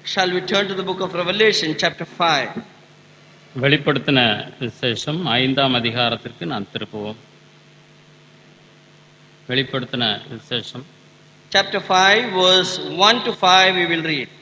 Shall we turn to the book of Revelation, chapter 5? வெளிப்படுத்தின விசேஷம் ஐந்தாம் அதிகாரத்திற்கு நாம் திருப்புவோம் வெளிப்படுத்தின விசேஷம் Chapter 5, verse 1 to 5, we will read.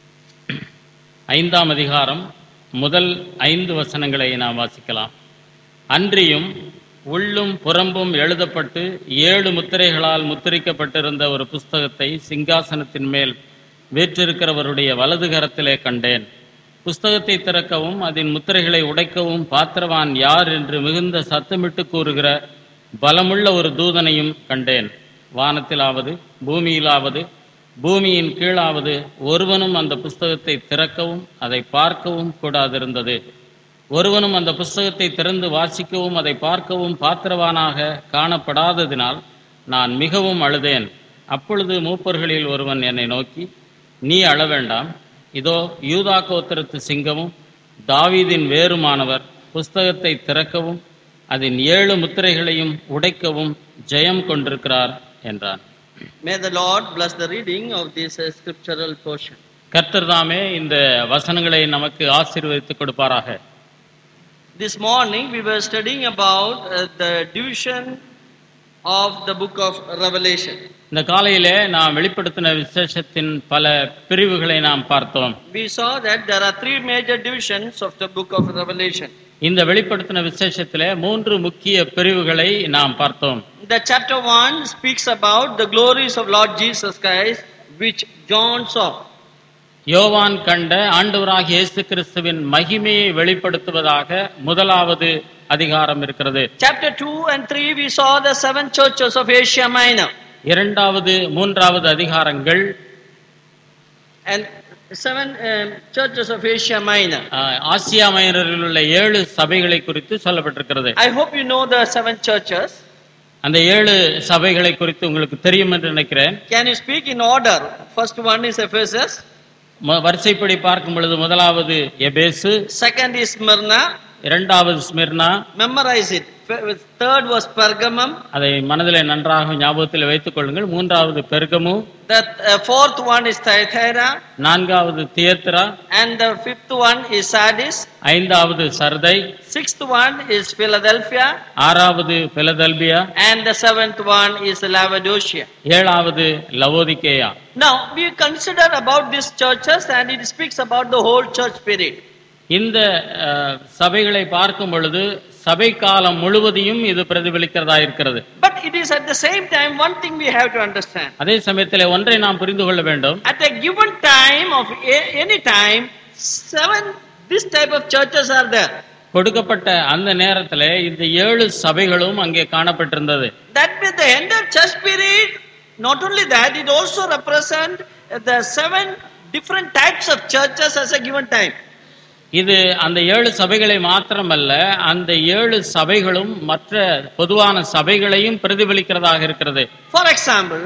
ஐந்தாம் அதிகாரம் முதல் ஐந்து வசனங்களை நாம் வாசிக்கலாம் அன்றியும் உள்ளும் புறம்பும் எழுதப்பட்டு ஏழு முத்திரைகளால் முத்திரிக்கப்பட்டிருந்த ஒரு புஸ்தகத்தை சிங்காசனத்தின் மேல் வீற்றிருக்கிறவருடைய வலது கரத்திலே கண்டேன் புஸ்தகத்தை திறக்கவும் அதன் முத்திரைகளை உடைக்கவும் பாத்திரவான் யார் என்று மிகுந்த சத்தமிட்டு கூறுகிற பலமுள்ள ஒரு தூதனையும் கண்டேன் வானத்திலாவது பூமியிலாவது பூமியின் கீழாவது ஒருவனும் அந்த புஸ்தகத்தை திறக்கவும் அதை பார்க்கவும் கூடாதிருந்தது ஒருவனும் அந்த புஸ்தகத்தை திறந்து வாசிக்கவும் அதை பார்க்கவும் பாத்திரவானாக காணப்படாததினால் நான் மிகவும் அழுதேன் அப்பொழுது மூப்பர்களில் ஒருவன் என்னை நோக்கி நீ அழ வேண்டாம் இதோ யூதா கோத்திரத்து சிங்கமும் தாவீதின் வேறுமானவர் புஸ்தகத்தை திறக்கவும் அதன் ஏழு முத்திரைகளையும் உடைக்கவும் ஜெயம் கொண்டிருக்கிறார் என்றான் May the Lord bless the reading of this uh, scriptural portion. கர்த்தர் தாமே இந்த வசனங்களை நமக்கு ஆசீர்வதித்துக் கொடுப்பாராக This morning we were studying about uh, the division of the book of Revelation. இந்த காலையிலே நாம் வெளிப்படுத்தின விசேஷத்தின் பல பிரிவுகளை நாம் பார்த்தோம் We saw that there are three major divisions of the book of Revelation. இந்த வெளிப்படுத்தின விசேஷத்திலே மூன்று முக்கிய பிரிவுகளை நாம் பார்த்தோம் The chapter 1 speaks about the glories of Lord Jesus Christ, which John saw. யோவான் கண்ட ஆண்டவராகிய இயேசு கிறிஸ்துவின் மகிமையை வெளிப்படுத்துவதாக முதலாவது அதிகாரம் இருக்கிறது Chapter 2 and 3, we saw the seven churches of Asia Minor. இரண்டாவது மூன்றாவது அதிகாரங்கள் And seven um, churches of Asia Minor. Ah, Asia மைனரில் உள்ள ஏழு சபைகளை குறித்து சொல்லப்பட்டிருக்கிறது I hope you know the seven churches. அந்த ஏழு சபைகளை குறித்து உங்களுக்கு தெரியும் என்று நினைக்கிறேன் Can you speak in order? First one is Ephesus, ம- வரிசைப்படி பார்க்கும் பொழுது முதலாவது எபேசு second is Smyrna. இரண்டாவது Smyrna Memorize it. F- Third was Pergamum. அதை மனதிலே நன்றாக ஞாபகத்தில் வைத்துக் கொள்ளுங்கள் மூன்றாவது பெர்கமு The uh, fourth one is Thyatira. நான்காவது தியத்ரா And the fifth one is Sardis. ஐந்தாவது Sardis Sixth one is Philadelphia. ஆறாவது Philadelphia And the seventh one is Laodicea. ஏழாவது Laodicea Now, we consider about these churches and it speaks about the whole church period. இந்த அஹ், சபைகளை பார்க்கும் பொழுது சபை காலம் முழுவதையும் இது பிரதிபலிக்கிறதா இருக்கிறது But it is at the same time one thing we have to understand. அதே சமயத்தில் ஒன்றை நாம் புரிந்து கொள்ள வேண்டும் At a given time of a- any time, seven this type of churches are there. கொடுக்கப்பட்ட அந்த நேரத்தில் இந்த ஏழு சபைகளும் அங்கே காணப்பட்டிருந்தது That means the end of church period, not only that, it also represent the seven different types of churches as a given time. இது அந்த ஏழு சபைகளை மாத்திரமல்ல அந்த ஏழு சபைகளும் மற்ற பொதுவான சபைகளையும் பிரதிபலிக்கிறதாக இருக்கிறது For example,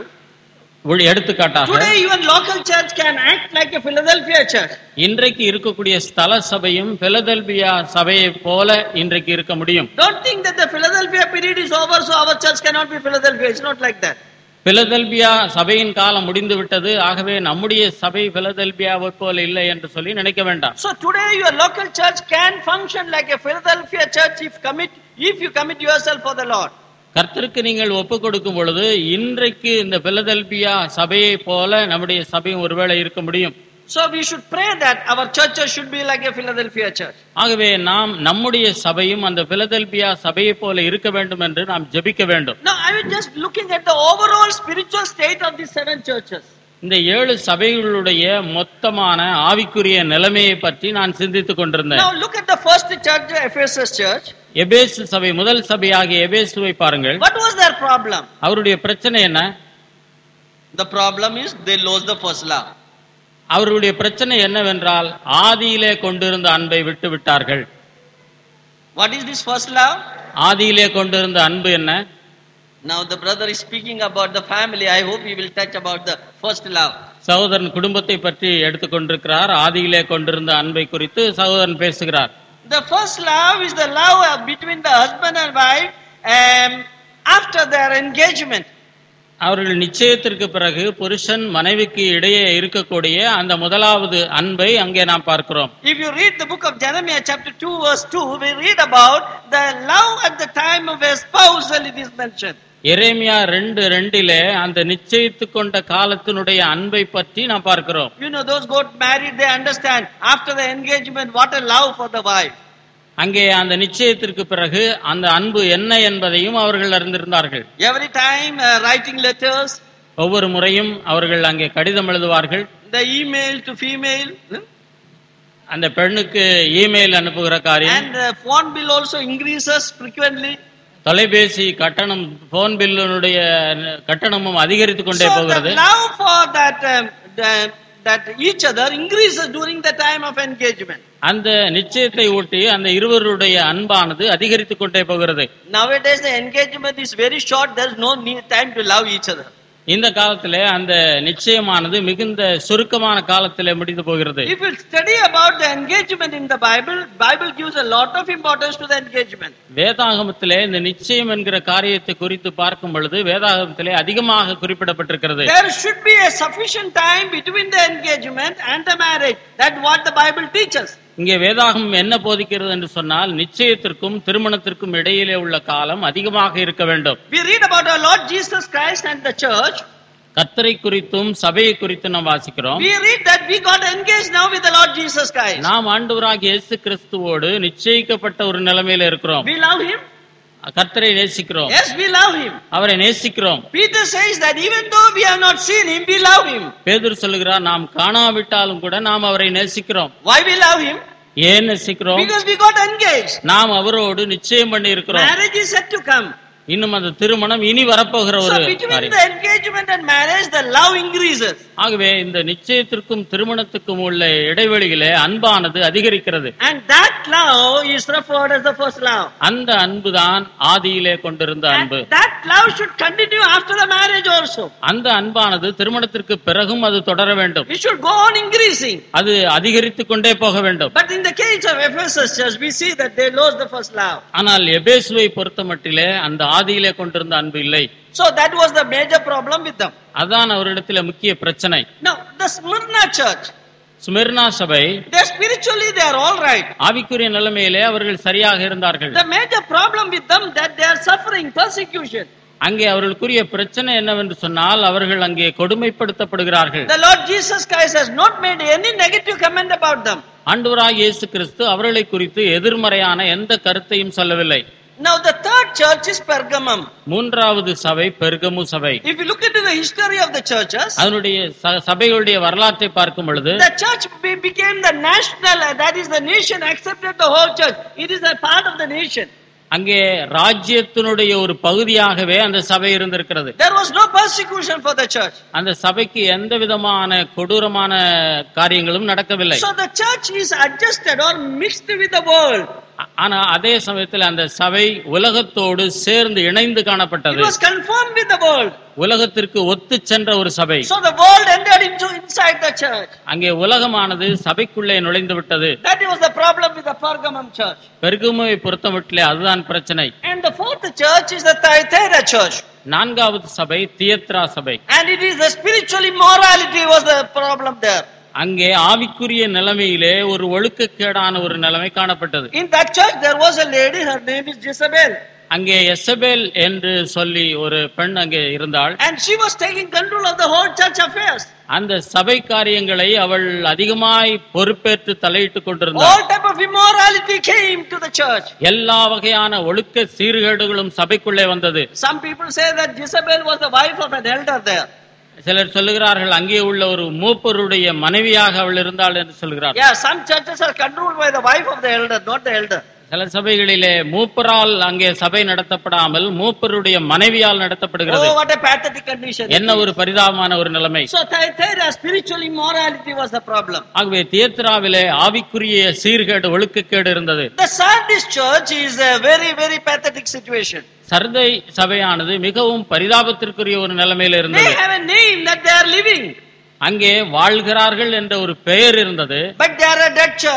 ஒரு எடுத்துக்காட்டாக today even local church can act like a Philadelphia church. இன்றைக்கு இருக்கக்கூடிய ஸ்தல சபையும் பிலதெல்பியா சபையை போல இன்றைக்கு இருக்க முடியும் Don't think that the Philadelphia period is over, so our church cannot be Philadelphia. It's not like that. Philadelphia சபையின் காலம் முடிந்து விட்டது ஆகவே நம்முடைய சபை பிலதெல்பியாவை போல இல்லை என்று சொல்லி நினைக்க வேண்டாம் So today your local church can function like a Philadelphia church if commit if you commit yourself for the Lord. கர்த்தருக்கு நீங்கள் ஒப்பு கொடுக்கும் பொழுது இன்றைக்கு இந்த பிலதெல்பியா சபையை போல நம்முடைய சபையும் ஒருவேளை இருக்க முடியும் So we should pray that our churches should be like a Philadelphia church. ஆகவே நாம் நம்முடைய சபையும் அந்த பிலதெல்பியா சபையை போல இருக்க வேண்டும் என்று நாம் ஜெபிக்க வேண்டும் Now I was just looking at the overall spiritual state of these seven churches. இந்த ஏழு சபைகளுடைய மொத்தமான ஆவிக்குரிய நிலைமையை பற்றி நான் சிந்தித்துக் கொண்டிருந்தேன் Now look at the first church, the Ephesus church. எபேசு சபை முதல் சபையாகிய எபேசுவை பாருங்கள் What was their problem? அவருடைய பிரச்சனை என்ன The problem is they lost the first love. அவருடைய பிரச்சனை என்னவென்றால் ஆதியிலே கொண்டிருந்த அன்பை விட்டு விட்டார்கள் What is this first love? ஆதியிலே கொண்டிருந்த அன்பு என்ன Now the brother is speaking about the family. I hope he will touch about the first love. சகோதரன் குடும்பத்தை பற்றி எடுத்துக்கொண்டிருக்கிறார் ஆதியிலே கொண்டிருந்த அன்பை குறித்து சகோதரன் பேசுகிறார் The first love is the love uh, between the husband and wife um, after their engagement. அவர்கள் நிச்சயத்திற்கு பிறகு புருஷன் மனைவிக்கு இடையே இருக்கக்கூடிய அந்த முதலாவது அன்பை அங்கே நாம் பார்க்கிறோம் If you read the book of Jeremiah, chapter 2, verse 2, we read about the love at the time of a spousal, it is mentioned. எரேமியா ரெண்டு ரெண்டிலே அந்த நிச்சயித்து கொண்ட காலத்தினுடைய அன்பை பற்றி நாம் பார்க்கிறோம் You know, those got married, they understand after the engagement what a love for the wife. அங்கே அந்த நிச்சயத்திற்கு பிறகு அந்த அன்பு என்ன என்பதையும் அவர்கள் அறிந்திருந்தார்கள் Every time uh, writing letters, ஒவ்வொரு முறையும் அவர்கள் அங்கே கடிதம் எழுதுவார்கள் the email to female, hmm? அந்த பெண்ணுக்கு இமெயில் அனுப்புகிற காரியம் and the phone bill also increases frequently. தொலைபேசி கட்டணம் போன் பில்லுடைய கட்டணமும் அதிகரித்து கொண்டே So போகிறது the love for that, um, the, that each other increases during the time of engagement. அந்த நிச்சயத்தை ஒட்டி அந்த இருவருடைய அன்பானது அதிகரித்து கொண்டே போகிறது Nowadays the engagement is very short, there's no need time to love each other. இந்த காலத்திலே அந்த நிச்சயமானது மிகுந்த சுருக்கமான காலத்திலே முடிந்து போகிறது If you study about the engagement in the Bible, Bible gives a lot of importance to the engagement. வேதாகமத்திலே இந்த நிச்சயம் என்கிற காரியத்தை குறித்து பார்க்கும் பொழுது வேதாகமத்திலே அதிகமாக குறிப்பிடப்பட்டிருக்கிறது There should be a sufficient time between the engagement and the marriage. That's what the Bible teaches. இங்கே வேதாகமம் என்ன போதிக்கிறது என்று சொன்னால் நிச்சயத்திற்கும் திருமணத்திற்கும் இடையிலே உள்ள காலம் அதிகமாக இருக்க வேண்டும் We read about our Lord Jesus Christ and the church. கர்த்தரை குறித்தும் சபையை குறித்தும் நாம் வாசிக்கிறோம் We read that we got engaged now with the Lord Jesus Christ. நாம் ஆண்டவராகிய இயேசு கிறிஸ்துவோடு நிச்சயிக்கப்பட்ட ஒரு நிலைமையில இருக்கிறோம் We love Him. கர்த்தரை நேசிக்கிறோம் Yes, we love Him. அவரை நேசிக்கிறோம் Peter says that even though we have not seen Him, we love Him. பேதுரு சொல்லுகிறார் நாம் காணாவிட்டாலும் கூட நாம் அவரை நேசிக்கிறோம் Why we love Him? ஏன் நேசிக்கிறோம் Because we got engaged. நாம் அவரோடு நிச்சயம் பண்ணி இருக்கிறோம் Marriage is set to come. இன்னும் அந்த திருமணம் இனி வரப்போகிற So ஒரு between காரியம் the engagement and marriage, the love increases. ஆகவே இந்த நிச்சயத்திற்கும் திருமணத்துக்கும் உள்ள இடைவெளியிலே அன்பானது அதிகரிக்கிறது And that love is referred as the first love. அந்த அன்புதான் ஆதியிலே கொண்டிருந்த And அன்பு that love should continue after the marriage also. அந்த அன்பானது திருமணத்திற்கு பிறகும் அது தொடர வேண்டும் It should go on increasing. அது அதிகரித்து கொண்டே போக வேண்டும் But in the case of Ephesus church, we see that they lost the first love. ஆனால் எபேசுவை பொறுத்த மட்டிலே அந்த ஆதியிலே கொண்டிருந்த அன்பு இல்லை So that was the major problem with them. அதான் அவரிடத்துல முக்கிய பிரச்சனை Now, the Smyrna church, சுமிர்னா சபை they spiritually they are all right. ஆவிக்குரிய நிலைமையிலே அவர்கள் சரியாக இருந்தார்கள் The major problem with them that they are suffering persecution. அங்கே அவர்களுக்குரிய பிரச்சனை என்னவென்று சொன்னால் அவர்கள் அங்கே கொடுமைப்படுத்தப்படுகிறார்கள் The Lord Jesus Christ has not made any negative comment about them. ஆண்டவராக இயேசு கிறிஸ்து அவர்களை குறித்து எதிர்மறையான எந்த கருத்தையும் சொல்லவில்லை Now the third church is Pergamum. மூன்றாவது சபை பெர்கமு சபை If you look into the history of the churches, அதனுடைய ச- சபைகளுடைய வரலாற்றை பார்க்கும் பொழுது the church be- became the national, uh, that is the nation accepted the whole church. It is a part of the nation. அங்கே ராஜ்யத்தினுடைய ஒரு பகுதியாகவே அந்த சபை இருந்திருக்கிறது There was no persecution for the church. அந்த சபைக்கு எந்த விதமான கொடூரமான காரியங்களும் நடக்கவில்லை So the church is adjusted or mixed with the world. ஆ- ஆனா அதே சமயத்தில் அந்த சபை உலகத்தோடு சேர்ந்து இணைந்து It காணப்பட்டது was conformed with the world. உலகத்திற்கு ஒத்து சென்ற ஒரு சபை So the world entered into inside the church. அங்கே உலகமானது சபைக்குள்ளே nுழைந்து விட்டது That was the problem with the Pergamum church. பெருகுமையை பொறுத்தமட்டிலே அதுதான் பிரச்சனை And the fourth church is the Thyatira church. நான்காவது சபை தியத்ரா சபை And it is the spiritual immorality was the problem there. அங்கே ஆவிக்குரிய நிலைமையிலே ஒரு ஒழுக்கக்கேடான ஒரு நிலைமை காணப்பட்டது In that church there was a lady, her name is Jezebel. அங்கே எசபேல் என்று சொல்லி ஒரு பெண் அங்கே இருந்தாள் And she was taking control of the whole church affairs. அந்த சபை காரியங்களை அவள் அதிகமாய் பொறுப்பேற்று தலையிட்டுக் கொண்டிருந்தாள் All type of immorality came to the church. எல்லா வகையான ஒழுக்க சீர்கேடுகளும் சபைக்குள்ளே வந்தது Some people say that Jezebel was the wife of an elder there. சிலர் சொல்லுகிறார்கள் அங்கே உள்ள ஒரு மூப்பருடைய மனைவியாக அவள் இருந்தாள் என்று சொல்கிறார் Yeah, some churches are controlled by the wife of the elder, not the elder. சில சபைகளிலே மூப்பரால் அங்கே சபை நடத்தப்படாமல் மூப்பருடைய மனைவியால் நடத்தப்படுகிறது Oh, what a pathetic condition. it என்ன is. ஒரு பரிதாபமான ஒரு நிலைமை So Thyatira, spiritual immorality was the problem. ஆகவே தியேத்ராவிலே ஆவிக்குரிய சீர்கேடு ஒழுக்கக்கேடு இருந்தது The Sardis church is a very, very pathetic situation. Sardis சபையானது மிகவும் பரிதாபத்திற்குரிய ஒரு நிலைமையில They இருந்தது have a name that they are living, அங்கே வாழ்கிறார்கள் என்ற ஒரு பெயர் இருந்தது but they are a dead church.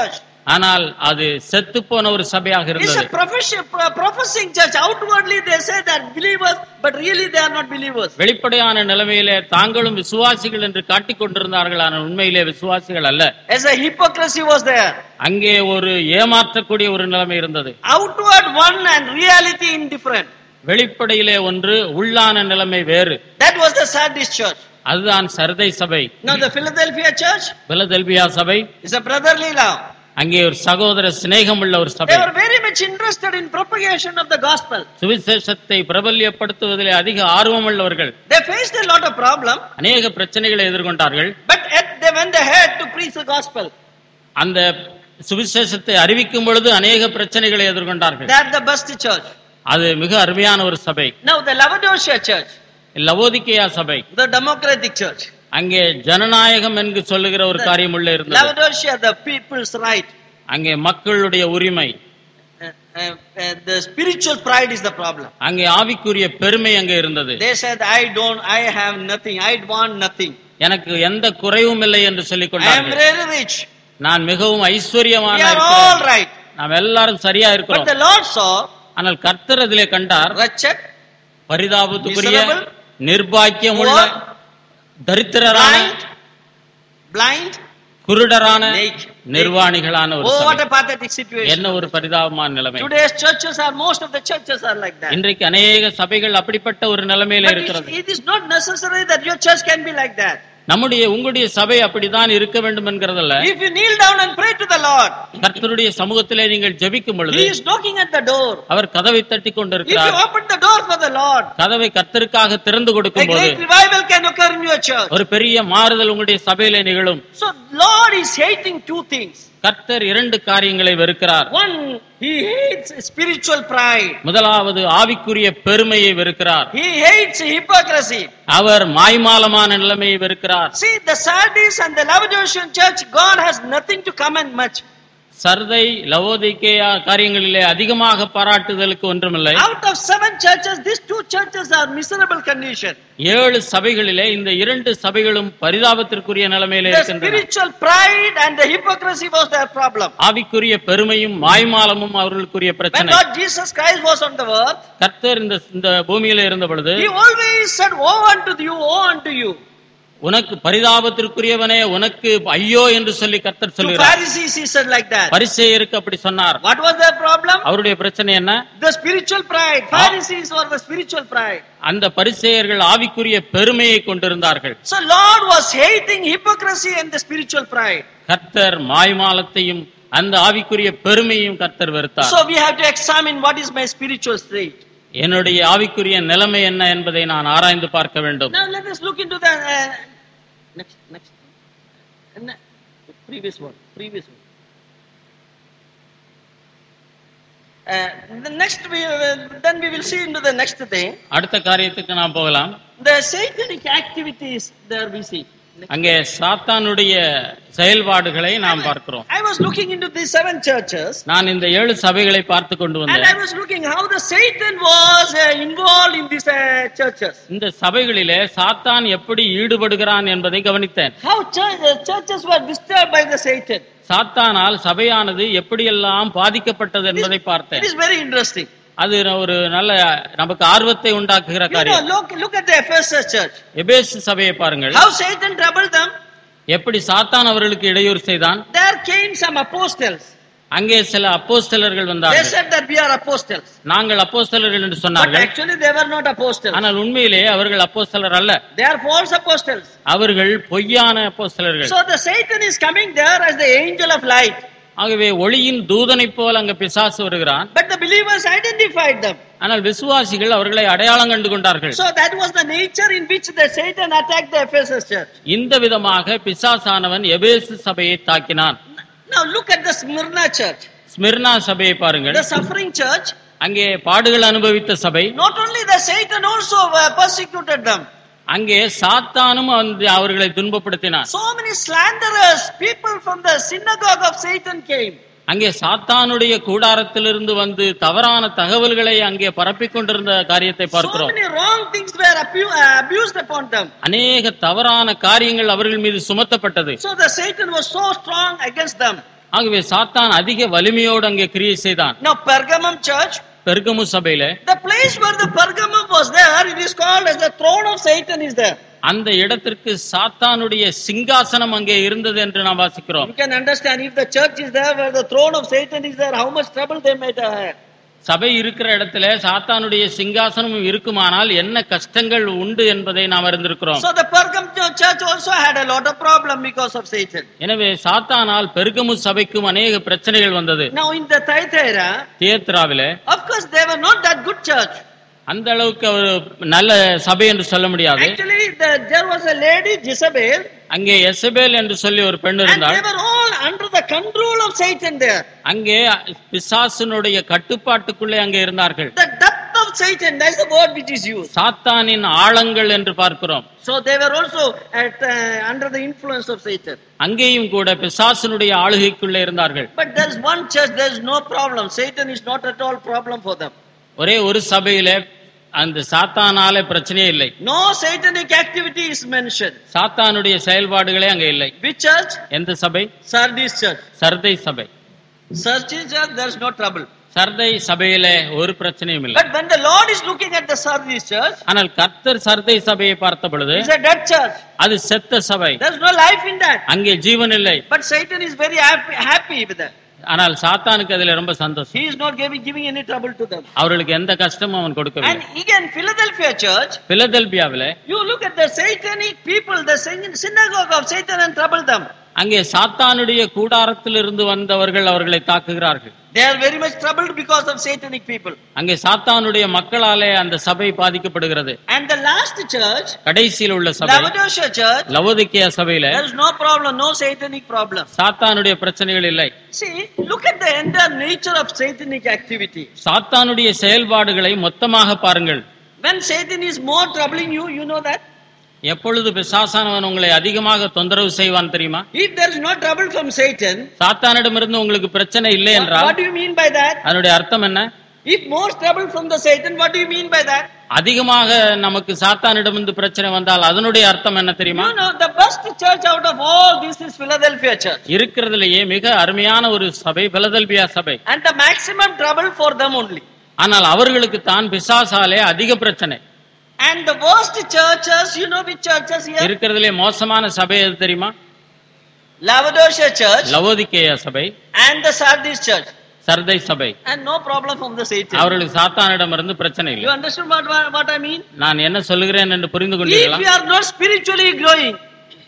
ஆனால் அது செத்து போன ஒரு சபையாக It's இருந்தது a profession, pro- professing church. Outwardly they say they're believers, but really they are not believers. வெளிப்படையான நிலைமையிலே தாங்களும் விசுவாசிகள் என்று காட்டிக் கொண்டிருந்தார்கள் ஆனால் உண்மையிலே விசுவாசிகள் அல்ல As a hypocrisy was there. அங்கே ஒரு ஏமாற்றக்கூடிய ஒரு நிலைமை இருந்தது Outward one and reality indifferent. வெளிப்படையிலே ஒன்று உள்ளான நிலைமை வேறு That was the Sardis church. அதுதான் சரதை சபை Now the Philadelphia church Philadelphia சபை is a brotherly love. அங்கே ஒரு சகோதர சிநேகம் உள்ள ஒரு They சபை were very much interested in propagation of the gospel. சுவிசேஷத்தை பிரபல்யப்படுத்துவதிலே அதிக ஆர்வம் உள்ளவர்கள் They faced a lot of problem, அநேக பிரச்சனைகளை எதிர்கொண்டார்கள் but at they went ahead to preach the gospel. அந்த சுவிசேஷத்தை அறிவிக்கும் பொழுது அநேக பிரச்சனைகளை எதிர்கொண்டார்கள் They are the best church. அது மிக அருமையான ஒரு சபை Now the Laodicea church, Laodicea சபை the democratic church. அங்கே ஜனநாயகம் என்று சொல்லுகிற ஒரு காரியம் உள்ள இருந்தது Laodicea, the people's right. அங்கே மக்களுடைய உரிமை Uh, uh, uh, the spiritual pride is the problem. அங்கே ஆவிக்குரிய பெருமை அங்கே இருந்தது They said, I don't, I have nothing, I want nothing. எனக்கு எந்த குறைவும் இல்லை என்று சொல்லிக் I am கொண்டார்கள் very rich. நான் மிகவும் ஐஸ்வர்யமான We are இருக்கிறேன். all right. நாம் எல்லாரும் சரியா But இருக்கிறோம் the Lord saw ஆனால் கர்த்தர் அதிலே கண்டார் wretched, பரிதாபத்துக்குரிய Miserable, நிர்பாக்கியமுள்ள poor, தரித்திரரான blind, blind, குருடரான naked. நிர்வாணிகளான ஒரு Oh, what சபை a pathetic situation. என்ன ஒரு பரிதாபமான நிலைமை Today's churches are, most of the churches are like that. இன்றைக்கு அநேக சபைகள் அப்படிப்பட்ட ஒரு நிலைமையில But இருக்கிறது it, it is not necessary that your church can be like that. நம்முடைய உங்களுடைய சபை அப்படித்தான் இருக்க வேண்டும் என்கிறதல்ல If you kneel down and pray to the Lord, கர்த்தருடைய சமூகத்திலே நீங்கள் ஜெபிக்கும் பொழுது He is knocking at the door. அவர் கதவை தட்டி If you கொண்டிருக்கிறார் open the door for the Lord, கதவை கர்த்தருக்காக திறந்து a கொடுக்கும் போது great revival can occur in your church. ஒரு பெரிய மாறுதல் உங்களுடைய சபையிலே நிகழும் So Lord is hating two things. கர்த்தர் இரண்டு காரியங்களை வெறுக்கிறார் One, He hates spiritual pride. முதலாவது ஆவிக்குரிய பெருமையை வெறுக்கிறார் He hates hypocrisy. அவர் மாய்மாலமான நிலைமையை வெறுக்கிறார் See, the Sardis and the Laodicean church, God has nothing to comment much. சர்தை லவோதிக்கேயா காரியங்களிலே அதிகமாக பாராட்டுதலுக்கு ஒன்றுமில்லை Out of seven churches, these two churches are miserable condition. ஏழு சபைகளிலே இந்த இரண்டு சபைகளும் பரிதாபத்திற்குரிய நிலைமையிலே The இருக்கின்றன spiritual pride and the hypocrisy was their problem. ஆவிக்குரிய பெருமையும் மாய்மாலமும் அவர்களுக்குரிய When பிரச்சனை Lord Jesus Christ was on the earth, கர்த்தர் இந்த இந்த பூமியில இருந்த பொழுது He always said, Woe unto you, woe unto you. உனக்கு பரிதாபத்திற்குரியவனே உனக்கு ஐயோ என்று சொல்லி கர்த்தர் To சொல்லுகிறார் Pharisees, He said like that. பரிசேயருக்கு அப்படி சொன்னார் What was their problem? அவருடைய பிரச்சனை என்ன The spiritual pride. Pharisees were the spiritual pride. அந்த பரிசேயர்கள் ஆவிக்குரிய பெருமையை கொண்டிருந்தார்கள் So Lord was hating hypocrisy and the spiritual pride. கர்த்தர் மாய்மாலத்தையும் அந்த ஆவிக்குரிய பெருமையும் கர்த்தர் வெறுத்தார் So we have to examine what is my spiritual state. என்னுடைய ஆவிக்குரிய நிலைமை என்ன என்பதை நான் ஆராய்ந்து பார்க்க வேண்டும் Now let us look into the uh, next next uh, ne- previous one previous one. Uh, the next we uh, then we will see into the next thing. அடுத்த காரியத்துக்கு நாம் போகலாம் The satanic activities there we see. அங்கே சாத்தானுடைய செயல்பாடுகளை நாம் பார்க்கிறோம் I was looking into these seven churches நான் இந்த ஏழு சபைகளை பார்த்து கொண்டு and I வந்தேன் was looking how the Satan was uh, involved in these uh, churches. இந்த சபைகளிலே சாத்தான் எப்படி ஈடுபடுகிறான் என்பதை கவனித்தேன் How church, uh, churches were disturbed by the Satan. சாத்தானால் சபையானது எப்படியெல்லாம் பாதிக்கப்பட்டது என்பதை It பார்த்தேன் is very interesting. அது ஒரு நல்ல நமக்கு ஆர்வத்தை உண்டாக்குகிற You know, காரியம் look, look at the Ephesus church. எபேசு சபையை பாருங்கள் How Satan troubled them. எப்படி சாத்தான் அவர்களுக்கு இடையூறு செய்தான் There came some apostles. அங்கே சில அப்போஸ்தலர்கள் They வந்தார்கள் said that we are apostles. நாங்கள் அப்போஸ்தலர்கள் என்று But சொன்னார்கள் actually they were not apostles. ஆனால் உண்மையிலே அவர்கள் அப்போஸ்தலர் அல்ல They are false apostles. அவர்கள் பொய்யான அப்போஸ்தலர்கள் So the Satan is coming there as the angel of light. ஆகவே ஒளியின் தூதனைப் போல் அங்க பிசாசு வருகிறான் But the believers identified them. ஆனால் விசுவாசிகள் அவர்களை அடையாளம் கண்டு கொண்டார்கள் So that was the nature in which the Satan attacked the Ephesus church. இந்த விதமாக பிசாசானவன் எபேசு சபையை தாக்கினான் Now look at the Smyrna church. Smyrna சபையை பாருங்கள் The suffering church. அங்கே பாடுகள் அனுபவித்த சபை Not only the Satan also uh, persecuted them. அங்கே சாத்தானும் வந்து அவர்களை துன்பப்படுத்தினான் So many slanderers, people from the synagogue of Satan came. அங்கே சாத்தானுடைய கூடாரத்திலிருந்து வந்து தவறான தகவல்களை அங்கே பரப்பிக் கொண்டிருந்த காரியத்தை So பார்க்கிறோம் many wrong things were abu- uh, abused upon them. அநேக தவறான காரியங்கள் அவர்கள் மீது சுமத்தப்பட்டது So the Satan was so strong against them. ஆகவே சாத்தான் அதிக வலிமையோடு அங்கே கிரியை செய்தான் Now, Pergamum church, பெர்கமு சபையில the place where the Pergamum was there, it is called as the throne of Satan is there. அந்த இடத்திற்கு சாத்தானுடைய சிங்காசனம் அங்கே இருந்தது என்று நாம் வாசிக்கிறோம் You can understand if the church is there where the throne of Satan is there, how much trouble they might have had. சபை இருக்கிற இடத்துல சாத்தானுடைய சிங்காசனம் இருக்குமானால் என்ன கஷ்டங்கள் உண்டு என்பதை நாம் அறிந்திருக்கிறோம் So the Pergamum church also had a lot of problem because of Satan. எனவே சாத்தானால் பெருகமு சபைக்கும் அநேக பிரச்சனைகள் வந்தது Now in the Thyatira, தியேத்ராவில of course they were not that good church. அந்த அளவுக்கு ஒரு நல்ல சபை என்று சொல்ல முடியாது Actually, the, there was a lady, Jezebel, அங்கே எசபேல் என்று சொல்லி ஒரு பெண் and இருந்தாள் they were all under the control of Satan there. அங்கே பிசாசினுடைய கட்டுப்பாட்டுக்குள்ளே அங்கே இருந்தார்கள் The depth of Satan, that's the word which is used. சாத்தானின் ஆழங்கள் என்று பார்க்கிறோம் So they were also at uh, under the influence of Satan. அங்கேயும் கூட பிசாசினுடைய ஆளுகைக்குள்ளே இருந்தார்கள் But there's one church, there's no problem. Satan is not at all problem for them. ஒரே ஒரு சபையில அந்த சாத்தானால பிரச்சனையே இல்லை No satanic activity is mentioned. சாத்தானுடைய செயல்பாடுகளே அங்க இல்லை Which church? எந்த சபை Sardis church. சர்தை சபை Sardis church, there's no trouble. Sardis சபையில ஒரு பிரச்சனையும் இல்லை But when the Lord is looking at the Sardis church, ஆனால் கர்த்தர் சர்தை சபையை பார்த்த பொழுது it's a dead church. அது செத்த சபை There's no life in that. அங்கே ஜீவன் இல்லை But Satan is very happy, happy with that. ஆனால் சாத்தானுக்கு அதுல ரொம்ப சந்தோஷம் He is not giving, giving any trouble to them. அவர்களுக்கு எந்த கஷ்டமும் அவன் And கொடுக்கவில்லை again, Philadelphia church, பிலதெல்பியாவில you look at the satanic people, the syn- synagogue of Satan and trouble them. அங்கே சாத்தானுடைய கூடாரத்திலிருந்து வந்தவர்கள் அவர்களை தாக்குகிறார்கள் They are very much troubled because of satanic people. அங்கே சாத்தானுடைய மக்களாலே அந்த சபை பாதிக்கப்படுகிறது And the last church, கடைசியில் உள்ள சபை Laodicea church, லவோதிக்கேய சபையில there is no problem, no satanic problem. சாத்தானுடைய பிரச்சனைகள் இல்லை See, look at the entire nature of satanic activity. சாத்தானுடைய செயல்பாடுகளை மொத்தமாக பாருங்கள் When Satan is more troubling you, you know that? எப்பொழுது பிசாசானவன் உங்களை அதிகமாக தொந்தரவு செய்வான் தெரியுமா If there is no trouble from Satan, சாத்தானிடமிருந்து உங்களுக்கு பிரச்சனை இல்லை what, என்றால் what do you mean by that? அதனுடைய அர்த்தம் என்ன If more trouble from the Satan, what do you mean by that? அதிகமாக நமக்கு சாத்தானிடமிருந்து பிரச்சனை வந்தால் அதனுடைய அர்த்தம் என்ன தெரியுமா You know, the best church out of all this is Philadelphia church. இருக்கிறதுலேயே மிக அருமையான ஒரு சபை பிலதெல்பியா சபை And the maximum trouble for them only. ஆனால் அவர்களுக்கு தான் பிசாசாலே அதிக பிரச்சனை And the worst churches, you know which churches here? இருக்கிறதுலே மோசமான சபை எது தெரியுமா Laodicea church லவோதிக்கேய சபை and the Sardis church. Sardis சபை And no problem from the Satan. அவர்களுக்கு சாத்தானிடமிருந்து பிரச்சனை You இல்லை understand what, what, what I mean? நான் என்ன சொல்லுகிறேன் என்று புரிந்து If கொண்டீர்களா you are not spiritually growing,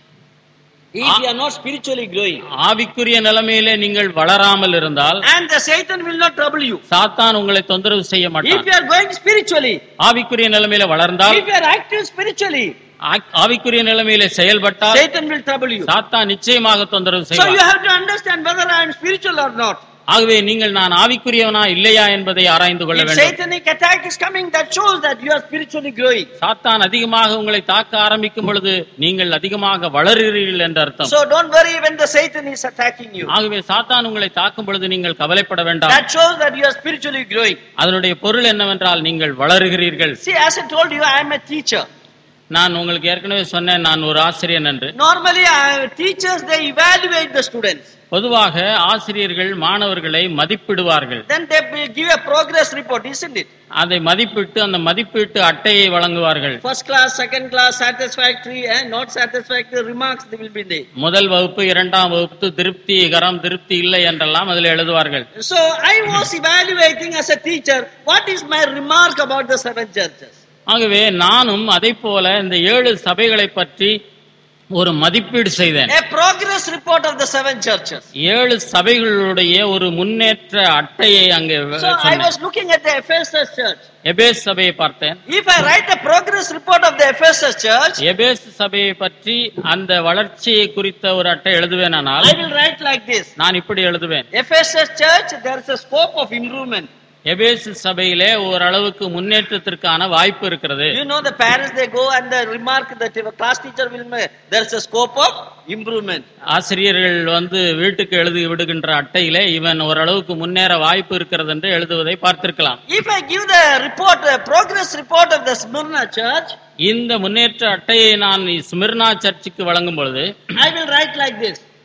if you are not spiritually growing, ஆவிக்குரிய நிலைமையிலே நீங்கள் வளராமல் இருந்தால் and the Satan will not trouble you. சாத்தான் உங்களை தொந்தரவு செய்ய If மாட்டான் you are going spiritually, ஆவிக்குரிய நிலைமையில வளர்ந்தால் if you are active spiritually, ஆ- ஆவிக்குரிய நிலைமையில செயல்பட்டால் Satan will trouble you. சாத்தான் நிச்சயமாக தொந்தரவு So you செய்வான் have to understand whether I am spiritual or not. ஆகவே நீங்கள் நான் ஆவிக்குரியவனா இல்லையா என்பதை ஆராய்ந்து கொள்ள If வேண்டும் satanic attack is coming, that shows that you are spiritually growing. சாத்தான் அதிகமாக உங்களை தாக்க ஆரம்பிக்கும் பொழுது நீங்கள் அதிகமாக வளருகிறீர்கள் என்ற அர்த்தம் So don't worry when the Satan is attacking you. ஆகவே சாத்தான் உங்களை தாக்கும் பொழுது நீங்கள் கவலைப்பட வேண்டாம் That shows that you are spiritually growing. அதனுடைய பொருள் என்னவென்றால் நீங்கள் வளருகிறீர்கள் See, as I told you, I am a teacher. நான் உங்களுக்கு ஏற்கனவே சொன்னேன் நான் ஒரு ஆசிரியன் என்று Normally, I, teachers they evaluate the students. பொதுவாக ஆசிரியர்கள் மாணவர்களை மதிப்பிடுவார்கள் Then they will give a progress report, isn't it? அதை மதிப்பிட்டு அந்த மதிப்பீட்டு அட்டையை வழங்குவார்கள் First class, second class, satisfactory, and not satisfactory remarks they will be there. முதல் வகுப்பு இரண்டாம் வகுப்பு திருப்திகரம் திருப்தி இல்லை என்றெல்லாம் அதில் எழுதுவார்கள் So I was evaluating as a teacher, what is my remark about the seven churches? ஆகவே நானும் அதை போல இந்த ஏழு சபைகளை பற்றி ஒரு மதிப்பீடு செய்தேன் A progress report of the seven churches. ஏழு சபைகளுடைய ஒரு முன்னேற்ற அட்டையை அங்கே So I சொன்னேன் was looking at the Ephesus church. எபேஸ் சபையை பார்த்தேன் If I write the progress report of the Ephesus church, எபேஸ் சபையை பற்றி அந்த வளர்ச்சியை குறித்த ஒரு அட்டை எழுதுவேனானால் I will write like this. நான் இப்படி எழுதுவேன் Ephesus church, there is a scope of improvement. எபேஸ் சபையிலே ஓரளவுக்கு முன்னேற்றத்திற்கான வாய்ப்பு இருக்கிறது You know the parents they go and they remark that if a class teacher will make, there is a scope of improvement. ஆசிரியர்கள் வந்து வீட்டுக்கு எழுதி விடுகின்ற அட்டையிலே இவன் ஓரளவுக்கு முன்னேற வாய்ப்பு இருக்கிறது என்று எழுதுவதை பார்த்திருக்கலாம் If I give the report, a progress report of the Smyrna church, இந்த முன்னேற்ற அட்டையை நான் ஸ்மிர்னா சர்ச்சுக்கு வழங்கும் பொழுது I will write like this.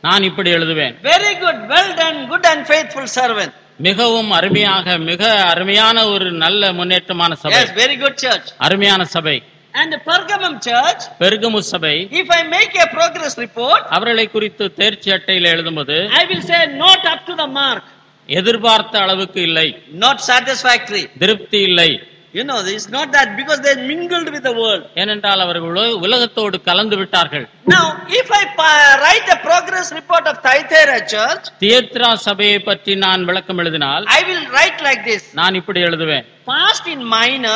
நான் இப்படி எழுதுவேன் Very good, well done, good and faithful servant. மிகவும் அருமையாக மிக அருமையான ஒரு நல்ல முன்னேற்றமான சபை Yes, very good church. அருமையான சபை And the Pergamum church, பெருகமு சபை if I make a progress report, அவர்களை குறித்து தேர்ச்சி அட்டையில் எழுதும்போது I will say not up to the mark, எதிர்பார்த்த அளவுக்கு இல்லை not satisfactory. திருப்தி இல்லை You know, it's not that because they mingled with the world. ஏனென்றால் அவர்கள் உல- உலகத்தோடு கலந்து விட்டார்கள் Now, if I pa- write a progress report of Thyatira church, தியத்ரா சபையை பற்றி நான் விளக்கம் எழுதினால் I will write like this. நான் இப்படி எழுதுவேன் Past in minor,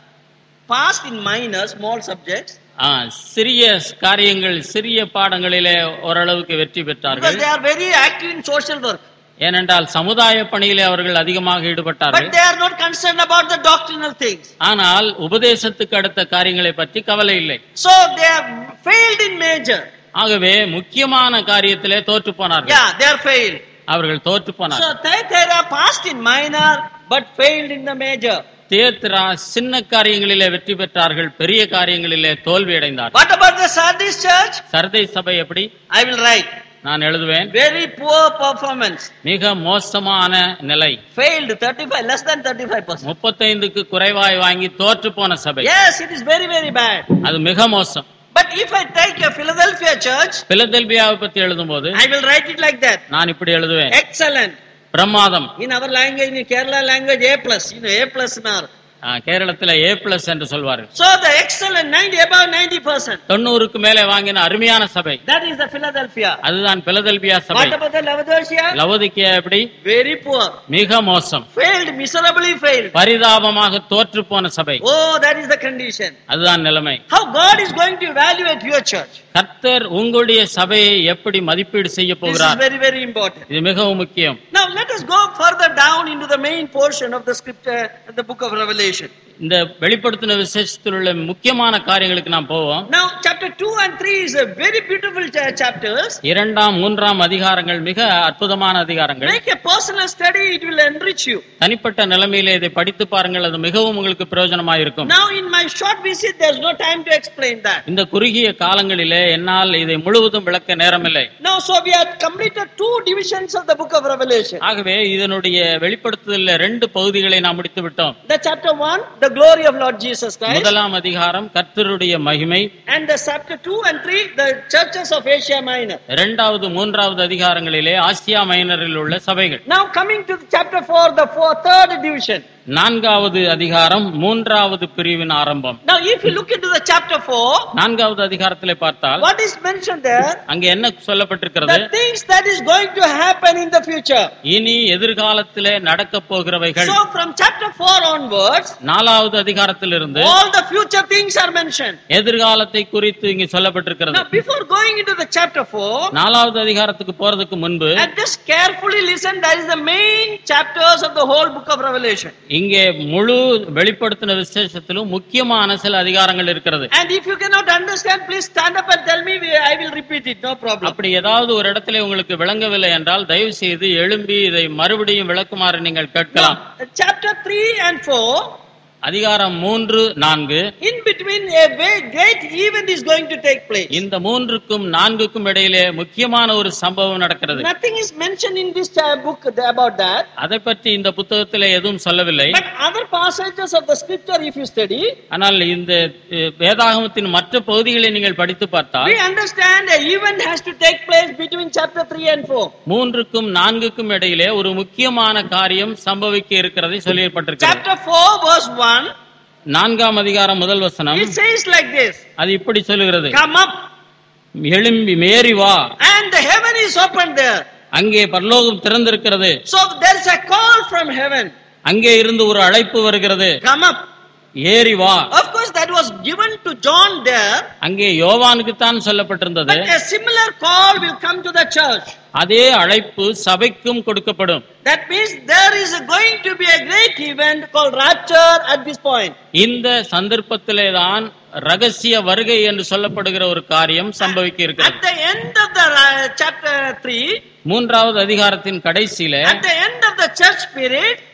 past in minor, small subjects, ஆ, சிறிய காரியங்கள் சிறிய பாடங்களிலே ஓரளவுக்கு வெற்றி because பெற்றார்கள் they are very active in social work. ஏனென்றால் சமுதாய பணியிலே அவர்கள் அதிகமாக ஈடுபட்டார்கள் But they are not concerned about the doctrinal things. ஆனால் உபதேசத்துக்கு அடுத்த காரியங்களை பற்றி கவலை இல்லை So they have failed in major. ஆகவே முக்கியமான காரியத்திலே தோற்று போனார்கள் Yeah, they are failed. அவர்கள் தோற்று So போனார்கள் Thyatira passed in minor, but failed in the major. தேத்ரா சின்ன காரியங்களிலே வெற்றி பெற்றார்கள் பெரிய காரியங்களிலே தோல்வி அடைந்தார்கள் What about the Sardis church? Sardis சபை எப்படி I will write. நான் எழுதுவேன் Very poor performance. மிக மோசமான நிலை Failed 35, less than 35%. முப்பத்தைந்துக்கு குறைவாய் வாங்கி தோற்று போன சபை Yes, it is very, very bad. அது மிக மோசம் But if I take a Philadelphia church, பிலதெல்பியாவை பத்தி எழுதும்போது I will write it like that. நான் இப்படி எழுதுவேன் Excellent. பிரமாதம் In our language, in Kerala language, A plus. You know, A plus now. Ah, கேரளத்துல ஏ பிளஸ் என்று சொல்வார்கள் So the excellent 90, above 90%. தொண்ணூறுக்கு மேலே வாங்கின அருமையான சபை That is the Philadelphia. அதுதான் பிலதெல்பியா சபை What about the Laodicea? Laodicea எப்படி Very poor. மிக மோசம் Failed, miserably failed. பரிதாபமாக தோற்று போன சபை Oh, that is the condition. அதுதான் நிலைமை How God is going to evaluate your church. கர்த்தர் உங்களுடைய சபையை எப்படி மதிப்பீடு செய்ய This is போகிறார் very, very important. இது மிகவும் முக்கியம் Now let us go further down into the main portion of the scripture, the book of Revelation. இந்த வெளிப்படுத்தின விசேஷத்தில் உள்ள முக்கியமான காரியங்களுக்கு நாம் போவோம் Now, chapter 2 and 3 is a very beautiful cha- chapters. இரண்டாம் மூன்றாம் அதிகாரங்கள் மிக அற்புதமான அதிகாரங்கள் Make a personal study, it will enrich you. தனிப்பட்ட நிலைமையிலே இதை படித்து பாருங்கள் அது மிகவும் உங்களுக்கு பிரயோஜனமாக இருக்கும் Now, in my short visit, there's no time to explain that. இந்த குறுகிய காலங்களிலே என்னால் இதை முழுவதும் விளக்க நேரமில்லை Now, so we have completed two divisions of the book of Revelation. ஆகவே இதனுடைய வெளிப்படுத்துதலில் ரெண்டு பகுதிகளை நாம் முடித்து விட்டோம் The chapter 1, the glory of Lord Jesus Christ. முதலாம் அதிகாரம் கர்த்தருடைய மகிமை And the chapter 2 and 3, the churches of Asia Minor. இரண்டாவது மூன்றாவது அதிகாரங்களிலே ஆசியா மைனரில் உள்ள சபைகள் Now, coming to the chapter 4, the four, third division. நான்காவது அதிகாரம் மூன்றாவது பிரிவின் ஆரம்பம் Now, if you look into the chapter 4, நான்காவது அதிகாரத்திலே பார்த்தால் what is mentioned there? அங்கே என்ன சொல்லப்பட்டிருக்கிறது The things that is going to happen in the future. இனி எதிர்காலத்திலே நடக்க போகிறவைகள் So, from chapter 4 onwards, நாலாவது அதிகாரத்திலிருந்து all the future things are mentioned. எதிர்காலத்தை குறித்து இங்கு சொல்லப்பட்டிருக்கிறது Now, before going into the chapter 4, நாலாவது அதிகாரத்துக்கு போறதுக்கு முன்பு and just carefully listen, that is the main chapters of the whole book of Revelation. இங்கே முழு வெளிப்படுத்தின விசேஷத்திலும் முக்கியமான சில அதிகாரங்கள் இருக்கிறது And if you cannot understand, please stand up and tell me, we- I will repeat it, no problem. அப்படி ஏதாவது ஒரு இடத்துல உங்களுக்கு விளங்கவில்லை என்றால் தயவு செய்து எழும்பி இதை மறுபடியும் விளக்குமாறு நீங்கள் கேட்கலாம் Now, chapter 3 and 4, அதிகாரம் மூன்று நான்கு in between a very great event is going to take place. இந்த மூன்றுக்கும் நான்குக்கும் இடையிலே முக்கியமான ஒரு சம்பவம் நடக்கிறது Nothing is mentioned in this uh, book about that. அதை பற்றி இந்த புத்தகத்திலே எதுவும் சொல்லவில்லை But other passages of the scripture, if you study, ஆனால் இந்த அஹ், வேதாகமத்தின் மற்ற பகுதிகளை நீங்கள் படித்து பார்த்தால் we understand a event has to take place between chapter 3 and 4. மூன்றுக்கும் நான்குக்கும் இடையிலே ஒரு முக்கியமான காரியம் சம்பவிக்க இருக்கிறதை சொல்லப்பட்டிருக்கிறது Chapter 4, verse 1, நான்காம் அதிகாரம் முதல் வசனம் it says like this அது இப்படி சொல்லுகிறது Come up, எழும்பி மேரி வா and the heaven is opened there. அங்கே பரலோகம் திறந்திருக்கிறது So there is a call from heaven. அங்கே இருந்து ஒரு அழைப்பு வருகிறது Come up. ஏறி வா Of course, that was given to John there, அங்கே யோவானுக்கு தான் சொல்லப்பட்டிருந்தது but a similar call will come to the church. அதே அழைப்பு சபைக்கும் கொடுக்கப்படும் That means there is going to be a great event called rapture at this point. இந்த சந்தர்ப்பத்திலே தான் ரகசிய வருகை என்று சொல்லப்படுகிற ஒரு காரியம் சம்பவிக்க At இருக்கிறது the end of the uh, chapter 3, மூன்றாவது அதிகாரத்தின் கடைசியில at the end of the church period,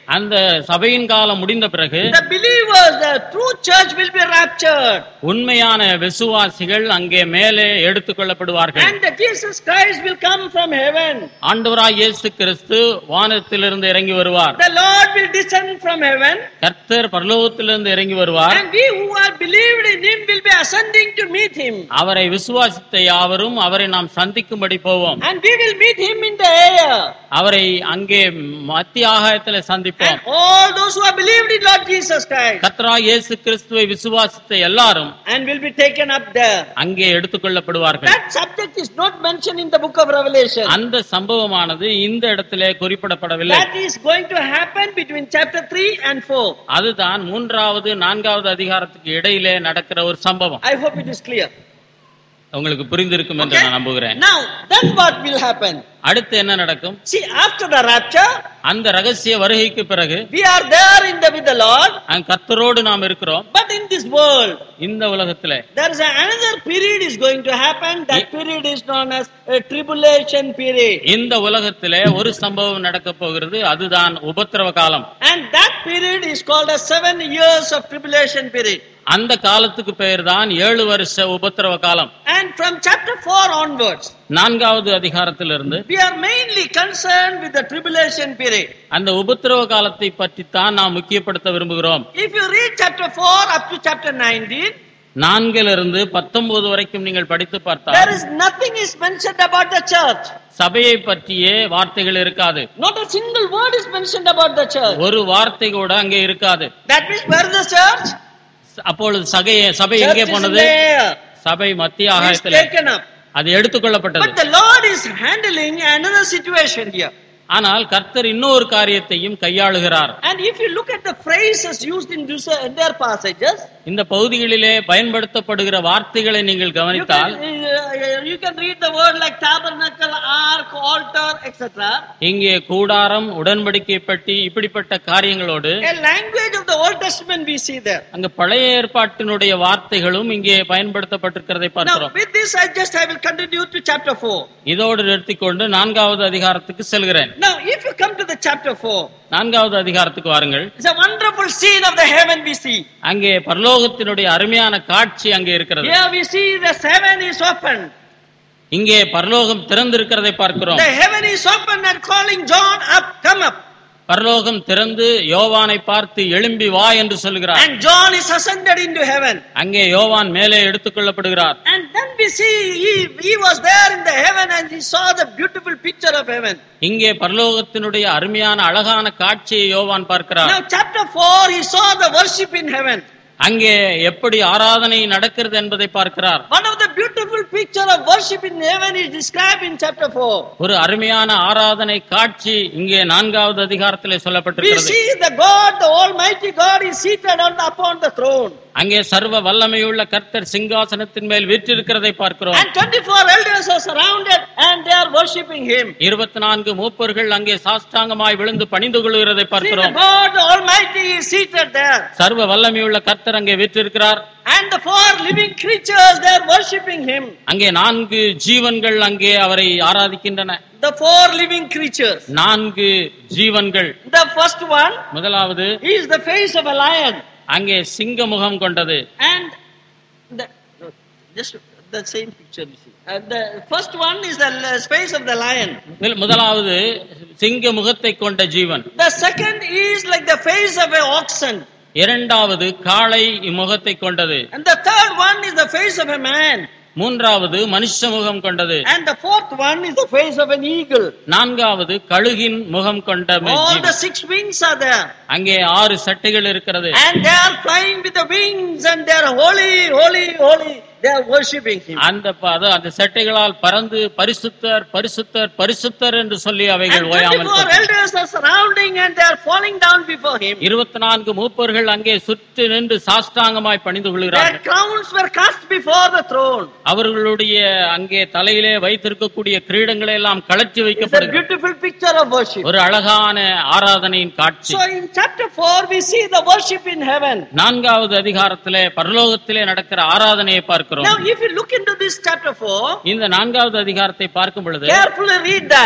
அந்த சபையின் காலம் முடிந்த பிறகு the believers, the true church will be raptured. உண்மையான விசுவாசிகள் அங்கே மேலே எடுத்துக் கொள்ளப்படுவார்கள் And the Jesus Christ will come from heaven. ஆண்டவராய் இயேசு கிறிஸ்து வானத்திலிருந்து இறங்கி வருவார் The Lord will descend from heaven. கர்த்தர் பரலோகத்திலிருந்து இறங்கி வருவார் And we who are believed in him will be ascending to meet him. அவரை விசுவாசித்த யாவரும் அவரை நாம் சந்திக்கும்படி போவோம் And we will meet him in the air. அவரை அங்கே மத்திய ஆகாயத்தில் சந்திப்போம் And all those who have believed in Lord Jesus Christ கர்த்தரா இயேசு கிறிஸ்துவை விசுவாசித்த எல்லாரும் and will be taken up there. அங்கே எடுத்துக் கொள்ளப்படுவார்கள் That subject is not mentioned in the book of Revelation. அந்த சம்பவமானது இந்த இடத்திலே குறிப்பிடப்படவில்லை That is going to happen between chapter 3 and 4. அதுதான் மூன்றாவது நான்காவது அதிகாரத்துக்கு இடையிலே நடக்கிற ஒரு சம்பவம் I hope it is clear. உங்களுக்கு புரிந்திருக்கும் என்று Okay? நான் நம்புகிறேன் Now, then what will happen? அடுத்து என்ன நடக்கும் See, after the rapture, அந்த ரகசிய வருகைக்கு பிறகு we are there in the with the Lord, அங்க கர்த்தரோடு நாம் இருக்கிறோம் but in this world, இந்த உலகத்திலே there is a- another period is going to happen. That period is known as a tribulation period. இந்த உலகத்திலே ஒரு சம்பவம் நடக்க போகிறது அதுதான் உபத்திரவ காலம் And that period is called as seven years of tribulation period. அந்த காலத்துக்கு பெயர் தான் ஏழு வருஷ உபத்திரவ காலம் And from chapter 4 onwards, நான்காவது அதிகாரத்திலிருந்து we are mainly concerned with the tribulation period. அந்த உபத்திரவ காலத்தை பற்றித்தான் நாம் முக்கியப்படுத்த விரும்புகிறோம் If you read chapter 4 up to chapter 19, நான்கிலிருந்து பத்தொன்பது வரைக்கும் நீங்கள் படித்து there பார்த்தால் is nothing is mentioned about the church. சபையை பற்றியே வார்த்தைகள் இருக்காது Not a single word is mentioned about the church. ஒரு வார்த்தை கூட அங்கே இருக்காது That means where is the church? அப்பொழுது சகைய சபை Church எங்கே is in போனது the air. சபை மத்திய It's ஆகாயத்தில் taken up. அது எடுத்துக்கொள்ளப்பட்டது But the Lord is handling another situation here. ஆனால் கர்த்தர் இன்னொரு காரியத்தையும் கையாளுகிறார் And if you look at the phrases used in these uh, in their passages, இந்த பகுதிகளிலே பயன்படுத்தப்படுகிற வார்த்தைகளை நீங்கள் you can, கவனித்தால் uh, you can read the word like tabernacle, ark, altar, etc. இங்கே கூடாரம் உடன்படிக்கை பட்டி இப்படிப்பட்ட காரியங்களோடு A language of the Old Testament we see there. அங்க பழைய ஏற்பாட்டினுடைய வார்த்தைகளும் இங்கே பயன்படுத்தப்பட்டிருக்கிறதை Now, பார்க்கிறோம் with this, I just I will continue to chapter 4. இதோடு நிறுத்திக்கொண்டு நான்காவது அதிகாரத்துக்கு செல்கிறேன் Now, if you come to the chapter 4, நான்காவது அதிகாரத்துக்கு வாருங்கள் it's a wonderful scene of the heaven we see. அங்கே பரலோகத்தினுடைய அருமையான காட்சி அங்கே இருக்கிறது Here we see the heaven is open. இங்கே பரலோகம் திறந்திருக்கிறதை பார்க்கிறோம் The heaven is open and calling John up, come up. பரலோகம் திறந்து யோவானை பார்த்து எழும்பி வா என்று சொல்லுகிறார் And John is ascended into heaven. அங்கே யோவான் மேலே எடுத்துக் கொள்ளப்படுகிறார் And then we see he, he was there in the heaven and he saw the beautiful picture of heaven. இங்கே பரலோகத்தினுடைய அருமையான அழகான காட்சியை யோவான் பார்க்கிறார் Now, chapter 4, he saw the worship in heaven. அங்கே எப்படி ஆராதனை நடக்கிறது என்பதை பார்க்கிறார் One of the beautiful picture of worship in heaven is described in chapter 4. ஒரு அருமையான ஆராதனை காட்சி இங்கே நான்காவது அதிகாரத்திலே We சொல்லப்பட்டிருக்கிறது see the God, the Almighty God is seated on the, upon the throne. அங்கே சர்வ வல்லமையுள்ள கர்த்தர் சிங்காசனத்தின் மேல் வீற்றிருக்கிறதை பார்க்கிறோம் And 24 elders are surrounded and they are worshipping him. இருபத்தி நான்கு மூப்பர்கள் அங்கே சாஷ்டாங்கமாய் விழுந்து பணிந்து கொள்கிறதை See, the பார்க்கிறோம் God, the Almighty is seated there. சர்வ வல்லமையுள்ள கர்த்தர் அங்கே வீற்றிருக்கிறார் And the four living creatures, they are worshipping him. அங்கே நான்கு ஜீவன்கள் அங்கே அவரை ஆராதிக்கின்றன The four living creatures. நான்கு ஜீவன்கள் The first one முதலாவது is the face of a lion. அங்கே சிங்க முகம் கொண்டது And the, just the same picture you see. Uh, the first one is the l- face of the lion. முதல்- முதலாவது சிங்க முகத்தை கொண்ட ஜீவன் The second is like the face of a oxen. இரண்டாவது காளை முகத்தை கொண்டது And the third one is the face of a man. மூன்றாவது மனுஷ முகம் கொண்டது And the fourth one is the face of an eagle. நான்காவது கழுகின் முகம் கொண்ட மெ- All Jeevan. the six wings are there. அங்கே ஆறு சட்டைகள் இருக்கிறது And they are flying with the wings and they are holy, holy, holy. They are worshipping him. அந்த ப- அது அந்த சட்டைகளால் பறந்து பரிசுத்தர் பரிசுத்தர் பரிசுத்தர் என்று சொல்லி And அவைகள் ஓயாமல் 24 போகும். elders are surrounding and they are falling down before him. இருபத்தி நான்கு மூப்பர்கள் அங்கே சுற்றி நின்று சாஷ்டாங்கமாய் பணிந்து Their கொள்கிறார்கள் crowns were cast before the throne. அவர்களுடைய அங்கே தலையிலே வைத்திருக்கக்கூடிய கிரீடங்களை எல்லாம் கழற்றி It's a வைக்கப்படுகிறது beautiful picture of worship. ஒரு அழகான ஆராதனையின் காட்சி So in chapter 4, we see the worship in heaven. நான்காவது அதிகாரத்திலே பரலோகத்திலே நடக்கிற ஆராதனையை பார்க்கிறோம் Now, if you look into this chapter 4, இந்த நான்காவது அதிகாரத்தை பார்க்கும் பொழுது carefully read that.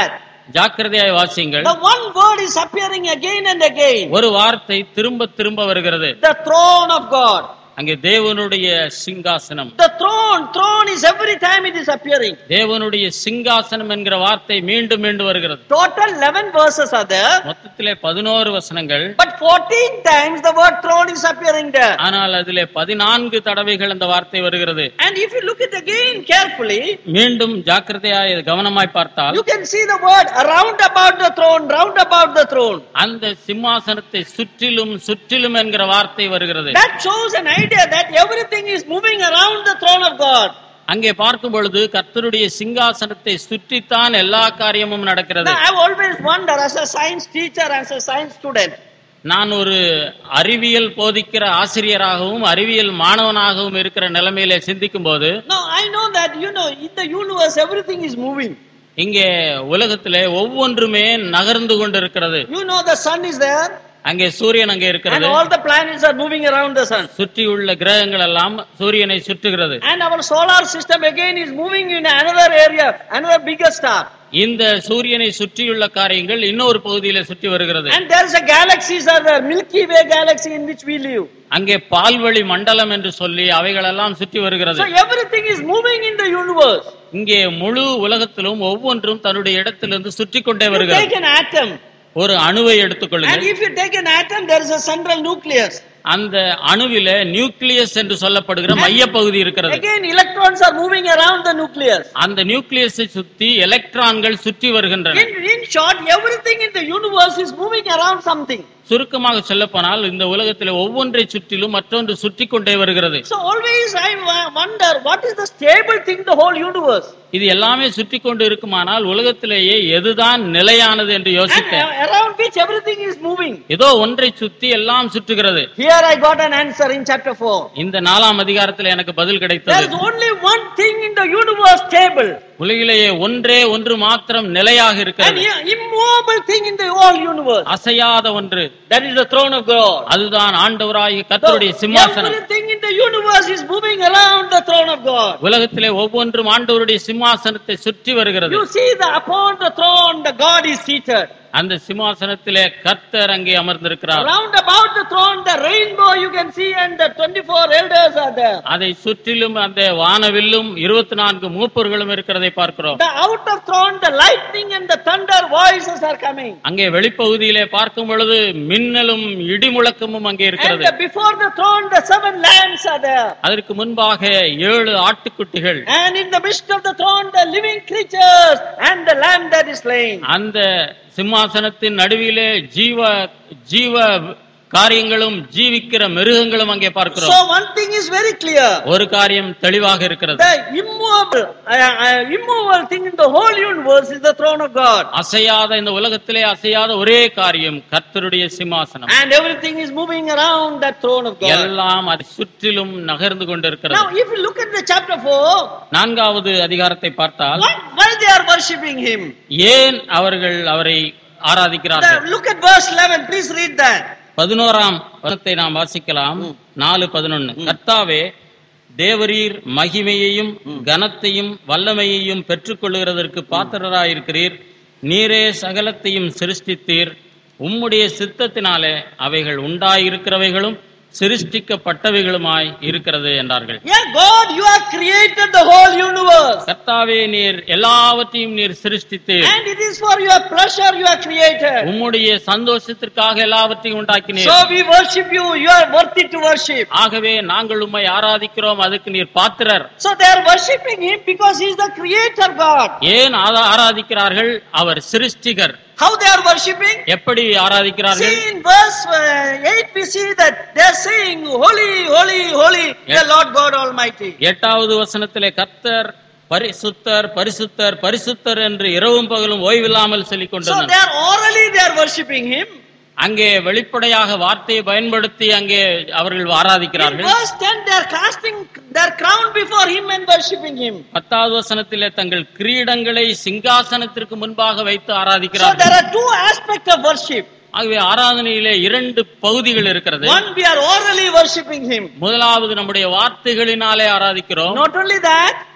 ஜாக்கிரதையாய் வாசியுங்கள் The one word is appearing again and again. ஒரு வார்த்தை திரும்ப திரும்ப வருகிறது The throne of God. அங்கே தேவனுடைய சிங்காசனம் The throne, throne is every time it is appearing. தேவனுடைய சிங்காசனம் என்கிற வார்த்தை மீண்டும் மீண்டும் வருகிறது Total 11 verses are there, மொத்தத்திலே பதினோரு வசனங்கள் but 14 times the word throne is appearing there. ஆனால் அதிலே பதினான்கு தடவைகள் அந்த வார்த்தை வருகிறது And if you look at again carefully, மீண்டும் ஜாக்கிரதையாய் கவனமாய் பார்த்தால் you can see the word round about the throne, round about the throne. அந்த சிம்மாசனத்தை சுற்றிலும் சுற்றிலும் என்கிற வார்த்தை வருகிறது That shows an idea that everything is moving around the throne of God. அங்கே பார்க்கும் பொழுது கர்த்தருடைய சிங்காசனத்தை சுற்றித்தான் எல்லா காரியமும் நடக்கிறது Now, I've always wondered as a science teacher, as a science student, நான் ஒரு அறிவியல் போதிக்கிற ஆசிரியராகவும் அறிவியல் மாணவனாகவும் இருக்கிற நிலைமையில சிந்திக்கும் போது now I know that, you know, in the universe, everything is moving. இங்கே உலகத்திலே ஒவ்வொன்றுமே நகர்ந்து கொண்டிருக்கிறது You know, the sun is there, அங்கே சூரியன் அங்கே and இருக்கிறது all the planets are moving around the sun. சுற்றியுள்ள கிரகங்கள் எல்லாம் சூரியனை சுற்றுகிறது And our solar system again is moving in another area, another bigger star. இந்த சூரியனை சுற்றியுள்ள காரியங்கள் இன்னொரு பகுதியில சுற்றி வருகிறது And there's a galaxies are there, Milky Way galaxy in which we live. அங்கே பால்வழி மண்டலம் என்று சொல்லி அவைகளெல்லாம் சுற்றி வருகிறது So everything is moving in the universe. இங்கே முழு உலகத்திலும் ஒவ்வொன்றும் தன்னுடைய இடத்திலிருந்து சுற்றி கொண்டே You வருகிறது take an atom, ஒரு அணுவை and எடுத்துக்கொள்ளுங்கள் if you take an atom, there is a central nucleus. அந்த அணுவில நியூக்ளியஸ் என்று சொல்லப்படுகிற மையப்பகுதி இருக்கிறது Again, electrons are moving around the nucleus. அந்த நியூக்ளியஸை சுத்தி எலக்ட்ரான்கள் சுற்றி வருகின்றன In, in short, everything in the universe is moving around something. சுருக்கமாக சொல்லப்போனால் இந்த உலகத்திலே ஒவ்வொன்றை சுற்றிலும் மற்றொன்று சுற்றி கொண்டே வருகிறது So always I wa- wonder what is the stable thing in the whole universe. இது எல்லாமே சுற்றி கொண்டு இருக்குமானால் உலகத்திலேயே எதுதான் நிலையானது என்று And யோசித்தேன் a- around which everything is moving. ஏதோ ஒன்றை சுத்தி எல்லாம் சுற்றுகிறது Here I got an answer in chapter 4. இந்த நாலாம் அதிகாரத்தில் எனக்கு பதில் There கிடைத்தது is only one thing in the universe stable. உலகிலேயே ஒன்றே ஒன்று மாத்திரம் நிலையாக An இருக்கிறது i- immovable thing in the whole universe. அசையாத ஒன்று That is the throne of God. அதுதான் ஆண்டவராகிய So கர்த்தருடைய சிம்மாசனம் everything in the universe is moving around the throne of God. உலகத்திலே ஒவ்வொன்றும் ஆண்டவருடைய சிம்மாசனத்தை சுற்றி வருகிறது You see the upon the throne the God is seated. அந்த சிம்மாசனத்திலே கர்த்தர் அங்கே அமர்ந்திருக்கிறார் Round about the throne the rainbow you can see and the 24 elders are there. அதை சுற்றிலும் அந்த வானவில்லும் இருபத்தி நான்கு மூப்பர்களும் இருக்கிறதை பார்க்கிறோம் The out of throne the lightning and the thunder voices are coming. அங்கே வெளிப்பகுதியிலே பார்க்கும் பொழுது மின்னலும் இடிமுழக்கமும் அங்கே And இருக்கிறது the- before the throne the seven lambs are there. அதற்கு முன்பாக ஏழு ஆட்டுக்குட்டிகள் And in the midst of the throne the living creatures and the lamb that is slain. அந்த சிம்மாசனத்தின் நடுவிலே ஜீவ ஜீவ காரியங்களும் ஜீவிக்கிற மிருகங்களும் அங்கே பார்க்கிறோம் So one thing is very clear. ஒரு காரியம் தெளிவாக இருக்கிறது The immovable, uh, uh, immovable thing in the whole universe is the throne of God. அசையாத இந்த உலகத்திலே அசையாத ஒரே காரியம் கர்த்தருடைய சிம்மாசனம் And everything is moving around that throne of God. எல்லாம் அதை சுற்றிலும் நகர்ந்து கொண்டிருக்கிறது Now, if you look at the chapter 4, நான்காவது அதிகாரத்தை பார்த்தால் why, why they are worshipping him? ஏன் அவர்கள் அவரை ஆராதிக்கிறார்கள் The- look at verse 11, please read that. பதினோராம் வசனத்தை நாம் வாசிக்கலாம் நாலு பதினொன்னு கர்த்தாவே தேவரீர் மகிமையையும் கனத்தையும் வல்லமையையும் பெற்றுக்கொள்கிறதற்கு பாத்திரராயிருக்கிறீர் நீரே சகலத்தையும் சிருஷ்டித்தீர் உம்முடைய சித்தத்தினாலே அவைகள் உண்டாயிருக்கிறவைகளும் சிருஷ்டிக்கப்பட்டவைகளுமாய் இருக்கிறது என்றார்கள் Yeah, God, you have created the whole universe. கர்த்தாவே நீர் எல்லாவற்றையும் நீர் சிருஷ்டித்தீர் And it is for your pleasure you have created. உம்முடைய சந்தோஷத்திற்காக எல்லாவற்றையும் உண்டாக்கினீர் So we worship you, you are worthy to worship. ஆகவே நாங்கள் உம்மை ஆராதிக்கிறோம் அதுக்கு நீர் பாத்திரர் So they are worshipping him because he is the creator God. ஏன் ஆரா- ஆராதிக்கிறார்கள் அவர் சிருஷ்டிகர் How they are worshipping? எப்படி ஆராதிக்கிறார்கள் See in verse uh, 8 we see that they are saying, Holy, holy, holy, the Yes. Lord God Almighty. எட்டாவது வசனத்திலே கர்த்தர் பரிசுத்தர் பரிசுத்தர் பரிசுத்தர் என்று இரவும் பகலும் ஓய்வில்லாமல் சொல்லிக் So கொண்டிருந்தார் they are orally they are worshipping him. அங்கே வெளிப்படையாக வார்த்தையை பயன்படுத்தி அங்கே அவர்கள் In ஆராதிக்கிறார்கள் verse 10 they are casting their crown before him and worshipping him. பத்தாவது வசனத்திலே தங்கள் கிரீடங்களை சிங்காசனத்திற்கு முன்பாக வைத்து So ஆராதிக்கிறார்கள் there are two aspects of worship. ஆகவே ஆராதனையிலே இரண்டு பகுதிகள் இருக்கிறது One we are orally worshipping him. முதலாவது நம்முடைய வார்த்தைகளினாலே ஆராதிக்கிறோம் Not only that,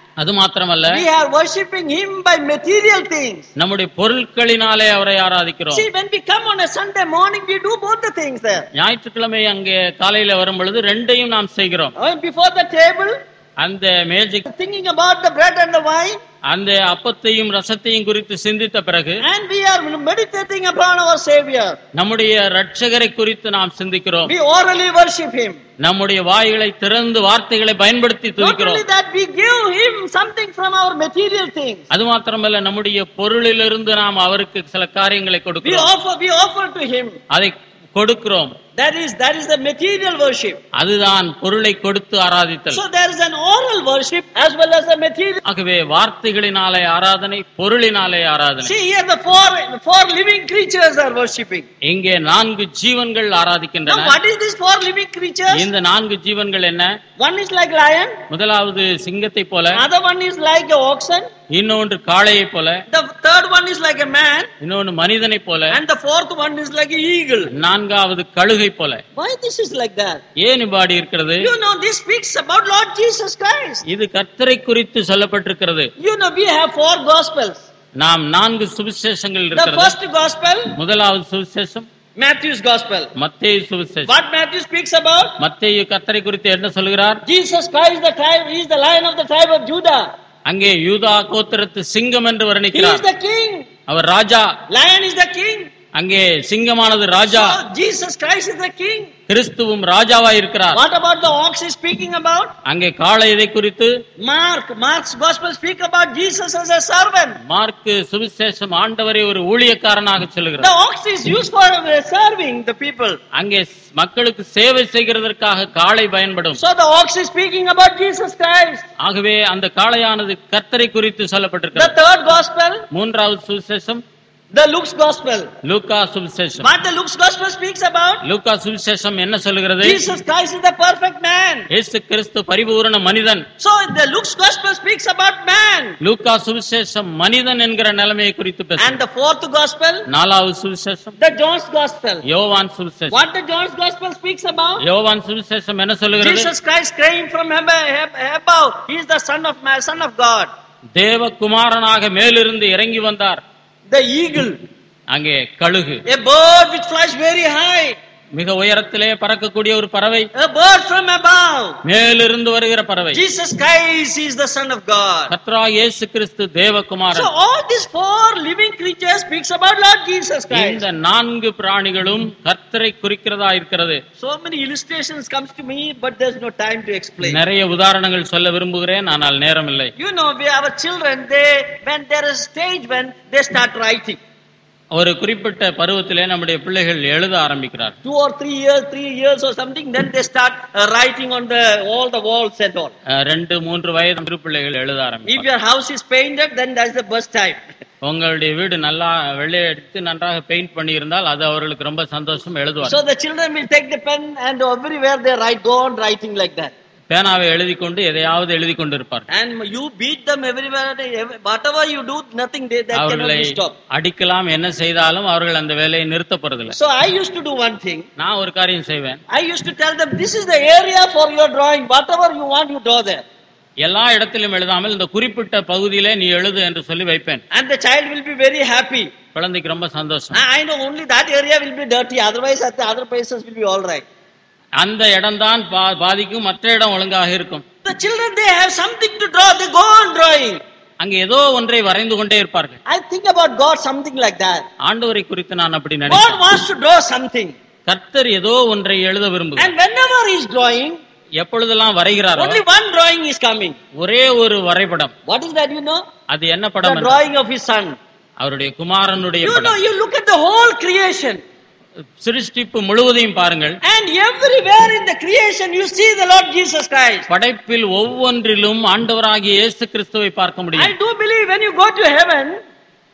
அது மாத்திரமல்ல We are worshipping Him by material things. நம்முடைய பொருட்களினாலே அவரை ஆராதிக்கிறோம் See, when we come on a Sunday morning, we do both the things there. ஞாயிற்றுக்கிழமை அங்கே காலையில வரும் பொழுது ரெண்டையும் நாம் செய்கிறோம் Uh, Before the table, அந்த மேஜை thinking about the bread and the wine, அந்த அப்பத்தையும் ரசத்தையும் குறித்து சிந்தித்த பிறகு and we are meditating upon our Savior. நம்முடைய ரட்சகரை குறித்து நாம் சிந்திக்கிறோம் We orally worship Him. நம்முடைய வாய்களை திறந்து வார்த்தைகளை பயன்படுத்தி Not துதிக்கிறோம் only that, we give Him something from our material things. அது மாத்திரமல்ல நம்முடைய பொருளிலிருந்து நாம் அவருக்கு சில காரியங்களை We கொடுக்கிறோம் offer, we offer to Him. அதை கொடுக்கிறோம் That is, that is the material worship. அதுதான் பொருளை கொடுத்து ஆராதித்தல் So there is an oral worship as well as the material. ஆகவே வார்த்தைகளினாலே ஆராதனை பொருளினாலே ஆராதனை See here, the four, the four living creatures are worshipping. இங்கே நான்கு ஜீவன்கள் Now, ஆராதிக்கின்றன what is these four living creatures? இந்த நான்கு ஜீவன்கள் என்ன One is like lion, முதலாவது சிங்கத்தை போல another one is like a oxen, இன்னொன்று காளையை போல the third one is like a man, இன்னொன்று மனிதனை போல and the fourth one is like an eagle. நான்காவது கழுகை போல Why this is like that? ஏன் இவ்வாடி இருக்கிறது You know, this speaks about Lord Jesus Christ. இது கர்த்தரை குறித்து சொல்லப்பட்டிருக்கிறது You know, we have four gospels. நாம் நான்கு சுவிசேஷங்கள் The இருக்கிறது first gospel, முதலாவது சுவிசேஷம் Matthew's gospel. மத்தேயு சுவிசேஷம் What Matthew speaks about? மத்தேயு கர்த்தரை குறித்து என்ன சொல்கிறார் Jesus Christ, the tribe, he is the lion of the tribe of Judah. அங்கே யூதா கோத்திரத்து சிங்கம் என்று He is வர்ணிக்கிறார் the king. Our Raja Lion is the king. அங்கே சிங்கமானது ராஜா So Jesus Christ is the king. கிறிஸ்துவும் ராஜாவா இருக்கிறார் What about the ox is speaking about? அங்கே காளை இதை குறித்து Mark, Mark's gospel speak about Jesus as a servant. Mark சுவிசேஷம் ஆண்டவரை ஒரு ஊழியக்காரனாக The சொல்லுகிறார் ox is used for uh, serving the people. அங்கே மக்களுக்கு சேவை செய்கிறதற்காக காளை பயன்படும் So the ox is speaking about Jesus Christ. ஆகவே அந்த காளையானது கர்த்தரை குறித்து The சொல்லப்பட்டிருக்கிறது third gospel, மூன்றாவது சுவிசேஷம் the Luke's gospel. லூக்கா சுவிசேஷம் What the Luke's gospel speaks about? லூக்கா சுவிசேஷம் என்ன சொல்லுகிறது Jesus Christ is the perfect man. இயேசு கிறிஸ்து பரிபூரண மனிதன் So the Luke's gospel speaks about man. லூக்கா சுவிசேஷம் மனிதன் என்கிற நிலைமையை குறித்து பேச And the fourth gospel, நாலாவது சுவிசேஷம் the John's gospel. யோவான் சுவிசேஷம் What the John's gospel speaks about? யோவான் சுவிசேஷம் என்ன சொல்லுகிறது Jesus Christ came from hebe- heb- above. He is the son of man, son of God. தேவகுமாரனாக மேலிருந்து இறங்கி வந்தார் The eagle, அங்கே கழுகு a bird which flies very high, மிக உயரத்திலே பறக்கக்கூடிய ஒரு பறவை a bird from above. மேலிருந்து வருகிற பறவை Jesus Christ is the son of God. கத்ரா இயேசு கிறிஸ்து So தேவகுமாரன் all these four living creatures speaks about Lord Jesus Christ. இந்த நான்கு பிராணிகளும் கர்த்தரை குறிக்கிறதா இருக்கிறது So many illustrations comes to me, but there's no time to explain. நிறைய உதாரணங்கள் சொல்ல விரும்புகிறேன் ஆனால் நேரம் இல்லை You know, we, our children, they when there is a stage when they start writing. ஒரு குறிப்பிட்ட பருவத்திலே நம்முடைய பிள்ளைகள் எழுத ஆரம்பிக்கிறார் Two or three years, three years or something, then they start uh, writing on the all the walls and all. அஹ், ரெண்டு மூன்று வயது சிறு பிள்ளைகள் எழுத If ஆரம்பிப்பார் your house is painted, then that's the best time. உங்களுடைய வீடு நல்லா வெள்ளை அடித்து நன்றாக பெயிண்ட் பண்ணி இருந்தால் அது அவர்களுக்கு ரொம்ப சந்தோஷம் எழுதுவார் So the children will take the pen and everywhere they write, go on writing like that. பேனாவை எழுதி கொண்டு எதையாவது எழுதி கொண்டு இருப்பார் And you beat them everywhere, they- every- whatever you do, nothing they, that cannot அவர்களை be stopped. அடிக்கலாம் என்ன செய்தாலும் அவர்கள் அந்த வேலையை நிறுத்த போறதில்லை So I used to do one thing. நான் ஒரு காரியம் செய்வேன் I used to tell them, this is the area for your drawing. Whatever you want, you draw there. எல்லா இடத்திலும் எழுதாமல் இந்த குறிப்பிட்ட பகுதியிலே நீ எழுது என்று சொல்லி வைப்பேன் And the child will be very happy. குழந்தைக்கு ரொம்ப சந்தோஷம் I I know only that area will be dirty. Otherwise, at the other places will be all right. அந்த இடம்தான் பா- பாதிக்கும் மற்ற இடம் ஒழுங்காக இருக்கும் The children, they have something to draw. They go on drawing. அங்க ஏதோ ஒன்றை வரைந்து கொண்டே இருப்பார்கள் I think about God something like that. ஆண்டவரை குறித்து நான் அப்படி God நினைக்கிறேன் wants to draw something. கர்த்தர் ஏதோ ஒன்றை எழுத விரும்புகிறார் And whenever he is drawing, எப்பொழுதெல்லாம் வரைகிறாரோ only one drawing is coming. ஒரே ஒரு வரைபடம் What is that, you know? அது என்ன The படம் என்றால், drawing of his son. அவருடைய குமாரனுடைய You know, படம் you look at the whole creation. சிருஷ்டிப்பு முழுவதையும் பாருங்கள் And everywhere in the creation, you see the Lord Jesus Christ. படைப்பில் ஒவ்வொன்றிலும் ஆண்டவராகிய இயேசு கிறிஸ்துவை பார்க்க I முடியும் do believe when you go to heaven,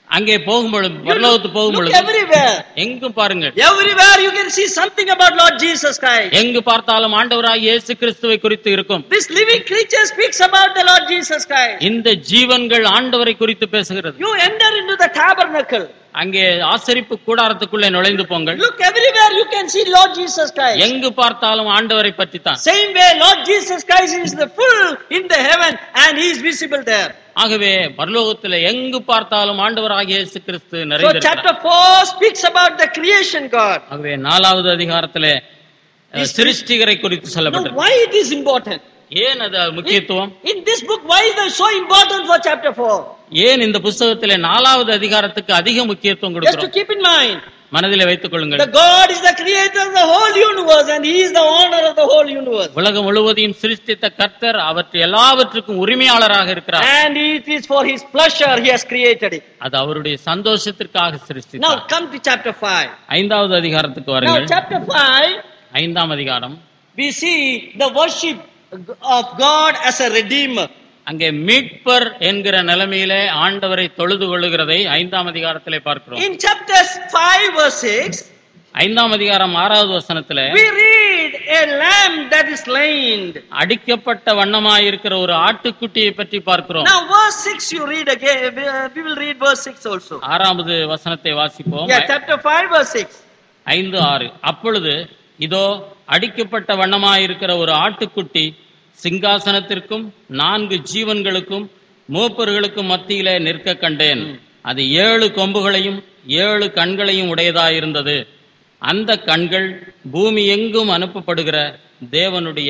அங்கே போகும்பொழுது You பரலோகத்து look, போகும் look பொழுது everywhere. எங்கும் பாருங்கள் Everywhere you can see something about Lord Jesus Christ. எங்கு பார்த்தாலும் ஆண்டவராகிய இயேசு கிறிஸ்துவை குறித்து இருக்கும் This living creature speaks about the Lord Jesus Christ. இந்த ஜீவன்கள் ஆண்டவரை குறித்து பேசுகிறது You enter into the tabernacle. அங்கே ஆசரிப்பு கூடாரத்துக்குள்ளே நுழைந்து போங்கள் Look everywhere you can see Lord Jesus Christ. எங்கு பார்த்தாலும் ஆண்டவரை பற்றி தான் Same way, Lord Jesus Christ is the full in the heaven and He is visible there. ஆகவே பரலோகத்துல எங்கு பார்த்தாலும் ஆண்டவராகிய இயேசு கிறிஸ்து So நிறைந்திருக்கிறார் chapter 4 speaks about the creation God. ஆகவே நாலாவது அதிகாரத்திலே அஹ், This- சிருஷ்டிகரை குறித்து Now சொல்லப்பட்டது why it is important? ஏன் அது முக்கியத்துவம் In this book, why is it so important for chapter 4? ஏன் இந்த புஸ்தகத்திலே நாலாவது அதிகாரத்துக்கு அதிக முக்கியத்துவம் Just to கொடுக்கிறோம் keep in mind, மனதிலே வைத்துக் கொள்ளுங்கள் the God is the creator of the whole universe and He is the owner of the whole universe. உலகம் முழுவதையும் சிருஷ்டித்த கர்த்தர் அவற்றை எல்லாவற்றுக்கும் உரிமையாளராக இருக்கிறார் And it is for His pleasure He has created it. அது அவருடைய சந்தோஷத்திற்காக சிருஷ்டித்தார் Now come to chapter 5. ஐந்தாவது அதிகாரத்துக்கு Now வாருங்கள் chapter 5, ஐந்தாம் அதிகாரம் we see the worship of God as a redeemer. அங்கே மீட்பர் என்கிற நிலைமையிலே ஆண்டவரை தொழுது கொள்ளுகிறதை ஐந்தாம் அதிகாரத்திலே பார்க்கிறோம் In chapters 5 verse 6, ஐந்தாம் அதிகாரம் ஆறாவது வசனத்துல we read a lamb that is slain. அடிக்கப்பட்ட வண்ணமாயிருக்கிற ஒரு ஆட்டுக்குட்டியை பற்றி பார்க்கிறோம் Now verse 6 you read again, we uh, we will read verse 6 also. ஆறாவது வசனத்தை வாசிப்போம் Yeah, chapter 5 verse 6. ஐந்து ஆறு அப்பொழுது இதோ அடிக்கப்பட்ட வண்ணமாயிருக்கிற ஒரு ஆட்டுக்குட்டி சிங்காசனத்திற்கும் நான்கு ஜீவன்களுக்கும் மூப்பர்களுக்கும் மத்தியிலே நிற்க கண்டேன் அது ஏழு கொம்புகளையும் ஏழு கண்களையும் உடையதாயிருந்தது அந்த கண்கள் பூமி எங்கும் அனுப்பப்படுகிற தேவனுடைய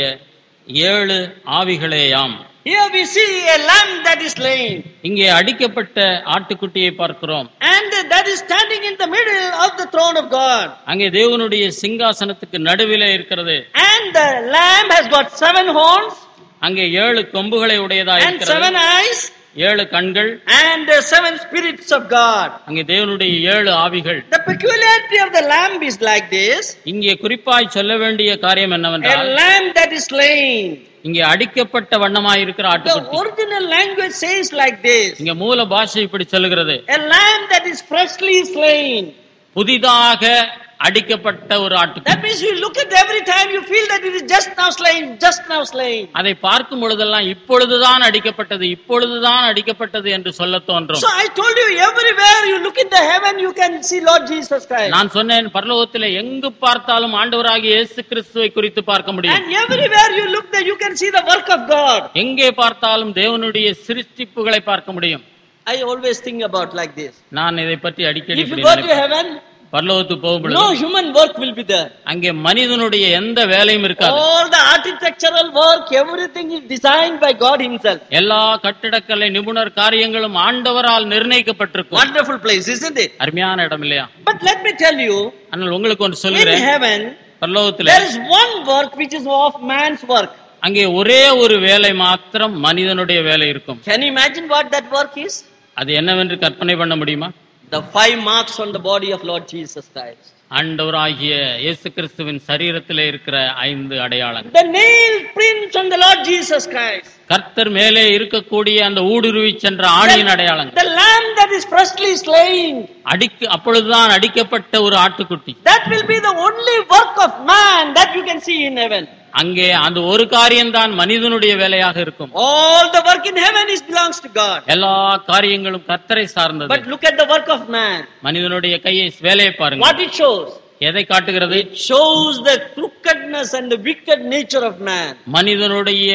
ஏழு ஆவிகளேயாம் Here we see a lamb that is slain. இங்கே அடிக்கப்பட்ட ஆட்டுக்குட்டியை பார்க்கிறோம் And that is standing in the middle of the throne of God. அங்கே தேவனுடைய சிங்காசனத்துக்கு நடுவிலே இருக்கிறது And the lamb has got seven horns அங்கே ஏழு கொம்புகளை உடையதா and seven இருக்கிறது eyes ஏழு கண்கள் and uh, seven spirits of God. அங்கே தேவனுடைய ஏழு ஆவிகள் The peculiarity of the lamb is like this. இங்கே குறிப்பாய் சொல்ல வேண்டிய காரியம் A என்னவென்றால் lamb that is slain. இங்கே அடிக்கப்பட்ட வண்ணமாய் இருக்கிற The ஆட்டுக்குட்டி original language says like this. இங்க மூல பாஷை இப்படி சொல்லுகிறது A lamb that is freshly slain. புதிதாக அடிக்கப்பட்ட ஒரு ஆட்டுக்குட்டி That means you look at every time you feel that it is just now slain, just now slain. அதை பார்க்கும் பொழுதெல்லாம் இப்பொழுதுதான் அடிக்கப்பட்டது இப்பொழுதுதான் அடிக்கப்பட்டது என்று சொல்ல தோன்றும் So I told you, everywhere you look in the heaven, you can see Lord Jesus Christ. நான் சொன்னேன் பரலோகத்திலே எங்கு பார்த்தாலும் ஆண்டவராகிய இயேசு கிறிஸ்துவை குறித்து பார்க்க முடியும் And everywhere you look there, you can see the work of God. எங்கே பார்த்தாலும் தேவனுடைய சிருஷ்டிப்புகளை பார்க்க முடியும் I always think about like this. நான் இதை பற்றி அடிக்கடி If you இப்படி go to நினைப்பேன். heaven, பரலோகத்துக்கு போகும் பொழுது no human work will be there. அங்கே மனிதனுடைய எந்த வேலையும் இருக்காது All the architectural work, everything is designed by God Himself. எல்லா கட்டிடக்கலை நிபுணர் காரியங்களும் ஆண்டவரால் நிர்ணயிக்கப்பட்டிருக்கும் Wonderful place, isn't it? அருமையான இடம் இல்லையா But let me tell you, ஆனால் உங்களுக்கு ஒன்று in சொல்கிறேன் heaven, பரலோகத்துல there is one work which is of man's work. அங்கே ஒரே ஒரு வேலை மாத்திரம் மனிதனுடைய வேலை இருக்கும் Can you imagine what that work is? அது என்னவென்று கற்பனை பண்ண முடியுமா The five marks on the body of Lord Jesus Christ. ஆண்டவராகிய இயேசு கிறிஸ்துவின் சரீரத்திலே இருக்கிற ஐந்து அடையாளங்கள் The nail prints on the Lord Jesus Christ. கர்த்தர் மேலே இருக்கக்கூடிய அந்த ஊடுருவி சென்ற ஆணியின் அடையாளங்கள் The lamb that is freshly slain. அடிக்க அப்பொழுதுதான் அடிக்கப்பட்ட ஒரு ஆட்டுக்குட்டி That will be the only work of man that you can see in heaven. அங்கே அந்த ஒரு காரியம்தான் மனிதனுடைய வேலையாக இருக்கும் All the work in heaven is belongs to God. எல்லா காரியங்களும் கர்த்தரை சார்ந்தது But look at the work of man. மனிதனுடைய கையை வேலையை பாருங்க What it shows? எதை காட்டுகிறது It shows the crookedness and the wicked nature of man. மனிதனுடைய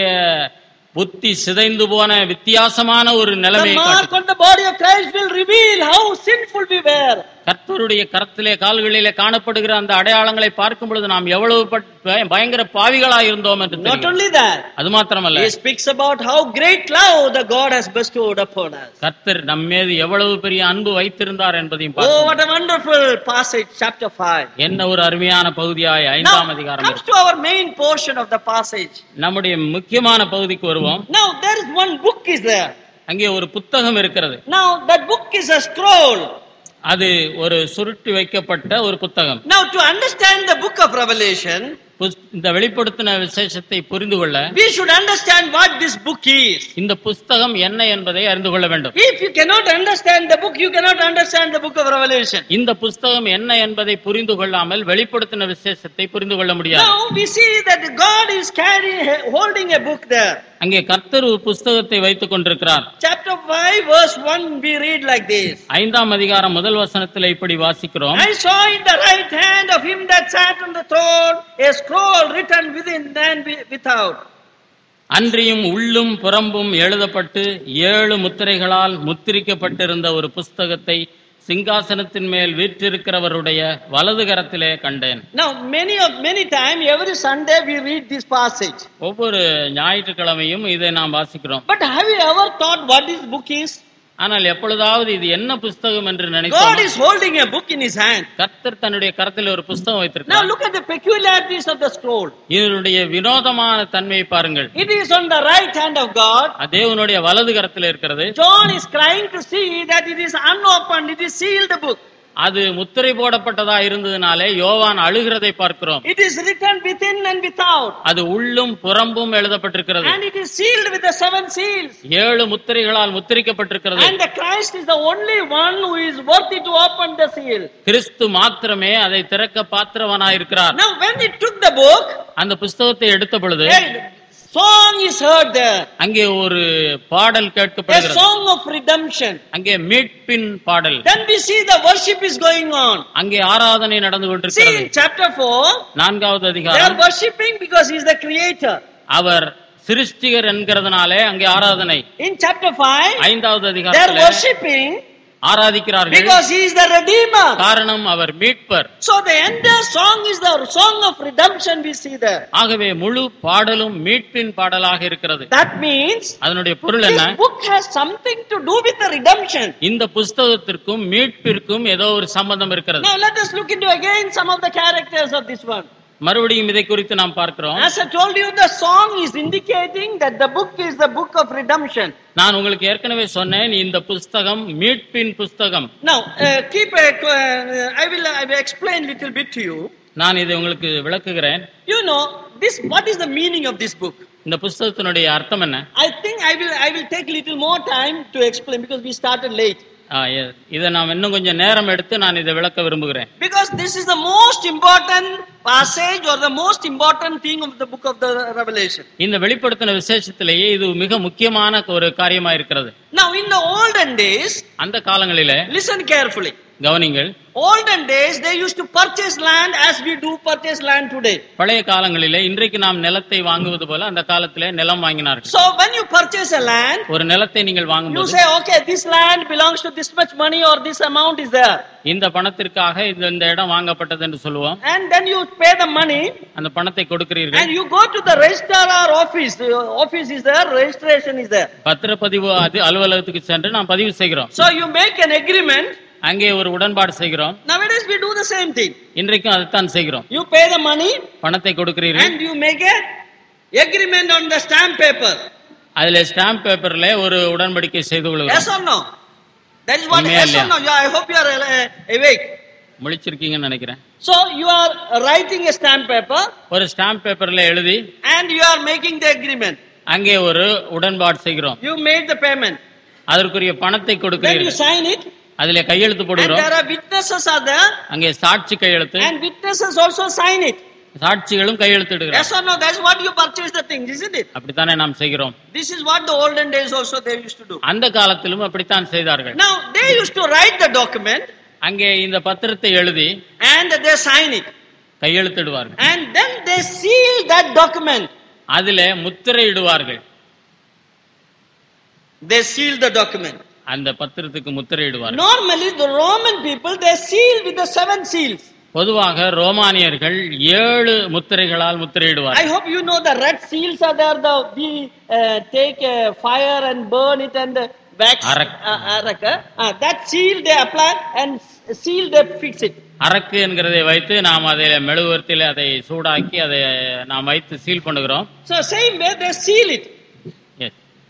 புத்தி சிதைந்து போன வித்தியாசமான ஒரு The நிலைமையை mark காட்டு on the body of Christ will reveal how sinful we were. கர்த்தருடைய கரத்திலே கால்களிலே காணப்படுகிற அந்த அடையாளங்களை பார்க்கும் பொழுது நாம் எவ்வளவு பட்- பய- பயங்கர பாவிகளாய் இருந்தோம் என்று Not தெரியும் only that, அது மாத்திரமல்ல he speaks about how great love the God has bestowed upon us. கர்த்தர் நம் மீது எவ்வளவு பெரிய அன்பு வைத்திருந்தார் என்பதையும் Oh, பார்க்கிறோம். what a wonderful passage, chapter 5. என்ன ஒரு அருமையான பகுதியாய் Now, ஐந்தாம் அதிகாரம் comes இருக்கு. to our main portion of the passage. நம்முடைய முக்கியமான பகுதிக்கு வருவோம் Now, there is one book is there. அங்கே ஒரு புத்தகம் இருக்கிறது Now, that book is a scroll. அது ஒரு சுருட்டி வைக்கப்பட்ட ஒரு புத்தகம் Now, to understand the book of Revelation, புஸ்- இந்த வெளிப்படுத்தின விசேஷத்தை புரிந்து கொள்ள we should understand what this book is. இந்த புஸ்தகம் என்ன என்பதை அறிந்து கொள்ள வேண்டும் If you cannot understand the book, you cannot understand the book of Revelation. இந்த புஸ்தகம் என்ன என்பதை புரிந்து கொள்ளாமல் வெளிப்படுத்தின விசேஷத்தை புரிந்து கொள்ள முடியாது Now we see that God is carrying, holding a book there. அங்கே கர்த்தர் ஒரு புஸ்தகத்தை வைத்துக் கொண்டிருக்கிறார் Chapter 5, verse 1, we read like this. ஐந்தாம் அதிகாரம் முதல் வசனத்தில் இப்படி வாசிக்கிறோம் I saw in the right hand of him that sat on the throne a scroll written within and wi- without. அன்றியும் உள்ளும் புறம்பும் எழுதப்பட்டு ஏழு முத்திரைகளால் முத்திரிக்கப்பட்டிருந்த ஒரு புஸ்தகத்தை சிங்காசனத்தின் மேல் வீற்றிருக்கிறவருடைய வலது கரத்திலே கண்டேன் Now, many of many time, every Sunday we read this passage. ஒவ்வொரு ஞாயிற்றுக்கிழமையும் இதை நாம் வாசிக்கிறோம் But have you ever thought what this book is? ஆனால் எப்பொழுதாவது இது என்ன புஸ்தகம் என்று God நினைத்தோம் is holding a book in his hand. கர்த்தர் தன்னுடைய கரத்தில் ஒரு புஸ்தகம் Now வைத்திருக்கிறார் look at the peculiarities of the scroll. இதனுடைய வினோதமான தன்மையை பாருங்கள் It is on the right hand of God. அது தேவனுடைய வலது கரத்தில் இருக்கிறது John is crying to see that it is unopened, it is sealed book. அது முத்திரை போடப்பட்டதா இருந்ததுனாலே யோவான் அழுகிறதை பார்க்கிறோம் It is written within and without. அது உள்ளும் புறம்பும் எழுதப்பட்டிருக்கிறது And it is sealed with the seven seals. ஏழு முத்திரைகளால் முத்திரிக்கப்பட்டிருக்கிறது And the Christ is the only one who is worthy to open the seal. கிறிஸ்து மாத்திரமே அதை திறக்க பாத்திரவனாயிருக்கிறார் Now when he took the book, அந்த புஸ்தகத்தை எடுத்த பொழுது a song is heard there. அங்கே ஒரு பாடல் A கேட்கப்படுகிறது song of redemption. அங்கே மீட்பின் பாடல் Then we see the worship is going on. அங்கே ஆராதனை நடந்து See கொண்டிருக்கிறது in chapter 4, நான்காவது they are அதிகாரம் worshipping because he is the creator. அவர் சிருஷ்டிகர் என்கிறதுனாலே அங்கே ஆராதனை In chapter 5, ஐந்தாவது they are அதிகாரத்தில் worshipping ஆராதிக்கிறார்கள் because he is the redeemer. காரணம் அவர் மீட்பர் So the entire song is the song of redemption we see there. ஆகவே முழு பாடலும் மீட்பின் பாடலாக இருக்கிறது That means அதனுடைய பொருள் என்ன this book has something to do with the redemption. இந்த புஸ்தகத்திற்கும் மீட்பிற்கும் ஏதோ ஒரு சம்பந்தம் இருக்கிறது Now let us look into again some of the characters of this one. மறுபடியும் இதை குறித்து நாம் பார்க்கிறோம் As I told you, the song is indicating that the book is the book of redemption. நான் உங்களுக்கு ஏற்கனவே சொன்னேன் இந்த புஸ்தகம் மீட்பின் புஸ்தகம் Now, uh, keep a, uh, I will I will explain little bit to you. நான் இதை உங்களுக்கு விளக்குகிறேன் You know, this what is the meaning of this book? இந்த புஸ்தகத்தினுடைய அர்த்தம் என்ன I think I will I will take little more time to explain because we started late. ஆ, இ- இதை நாம் இன்னும் கொஞ்சம் நேரம் எடுத்து நான் இதை விளக்க விரும்புகிறேன் Because this is the most important passage or the most important thing of the book of the Revelation. இந்த வெளிப்படுத்தின விசேஷத்திலேயே இது மிக முக்கியமான ஒரு காரியமா இருக்கிறது Now, in the olden days, அந்த காலங்களிலே listen carefully. கவனிங்கள் Olden days, they used to purchase land as we do purchase land today. பழைய காலங்களிலே இன்றைக்கு நாம் நிலத்தை வாங்குவது போல அந்த காலத்திலே நிலம் வாங்கினார்கள் So, when you purchase a land, ஒரு நிலத்தை நீங்கள் you வாங்கும்போது say, okay, this land belongs to this much money or this amount is there. இந்த பணத்திற்காக இந்த இந்த இடம் வாங்கப்பட்டது என்று சொல்லுவோம் And then you pay the money அந்த பணத்தை கொடுக்கிறீர்கள் and you go to the registrar office. The office is there, registration is there. பத்திரப்பதிவு அது அலுவலகத்துக்கு சென்று நாம் பதிவு செய்கிறோம் So, you make an agreement. அங்கே ஒரு உடன்பாடு செய்கிறோம் Nowadays, we do the same thing. இன்றைக்கும் அதைத்தான் செய்கிறோம் You pay the money பணத்தை கொடுக்கிறீர்கள் and you make a agreement on the stamp paper. அதுல ஸ்டாம்ப் பேப்பர்ல ஒரு உடன்படிக்கை செய்து Yes கொள்கிறோம் or no? That is what, Email, yes or yeah. no? Yeah, I hope you are uh, awake. முழிச்சிருக்கீங்கன்னு நினைக்கிறேன் So you are writing a stamp paper ஒரு stamp பேப்பர்ல எழுதி and you are making the agreement. அங்கே ஒரு உடன்பாடு செய்கிறோம் You made the payment. அதற்குரிய பணத்தை Then you கொடுக்கிறீர்கள் sign it அதுல கையெழுத்து and போடுகிறோம் there are witnesses are there அங்கே சாட்சி கையெழுத்து and witnesses also sign it. சாட்சிகளும் கையெழுத்திடுகிறோம் Yes or no? That's what you purchase the things, isn't it? அப்படித்தானே நாம் செய்கிறோம் This is what the olden days also they used to do. அந்த காலத்திலும் அப்படித்தான் செய்தார்கள் Now they used to write the document அங்கே இந்த பத்திரத்தை எழுதி and they sign it கையெழுத்திடுவார்கள் and then they seal that document. அதிலே முத்திரையிடுவார்கள் They seal the document. அந்த பத்திரத்துக்கு முத்திரையிடுவார்கள் Normally, the Roman people they seal with the seven seals. பொதுவாக ரோமானியர்கள் ஏழு முத்திரைகளால் முத்திரையிடுவார்கள் I hope you know the red seals are there. The we uh, take uh, fire and burn it and uh, wax. Arak. Uh, arak, uh, uh, that seal they apply and s- seal they fix it. அரக்கு என்கிறதை வைத்து நாம் அதை மெழுகுவர்த்தியில் அதை சூடாக்கி அதை நாம் வைத்து seal பண்ணுகிறோம் So same way they seal it. Yes.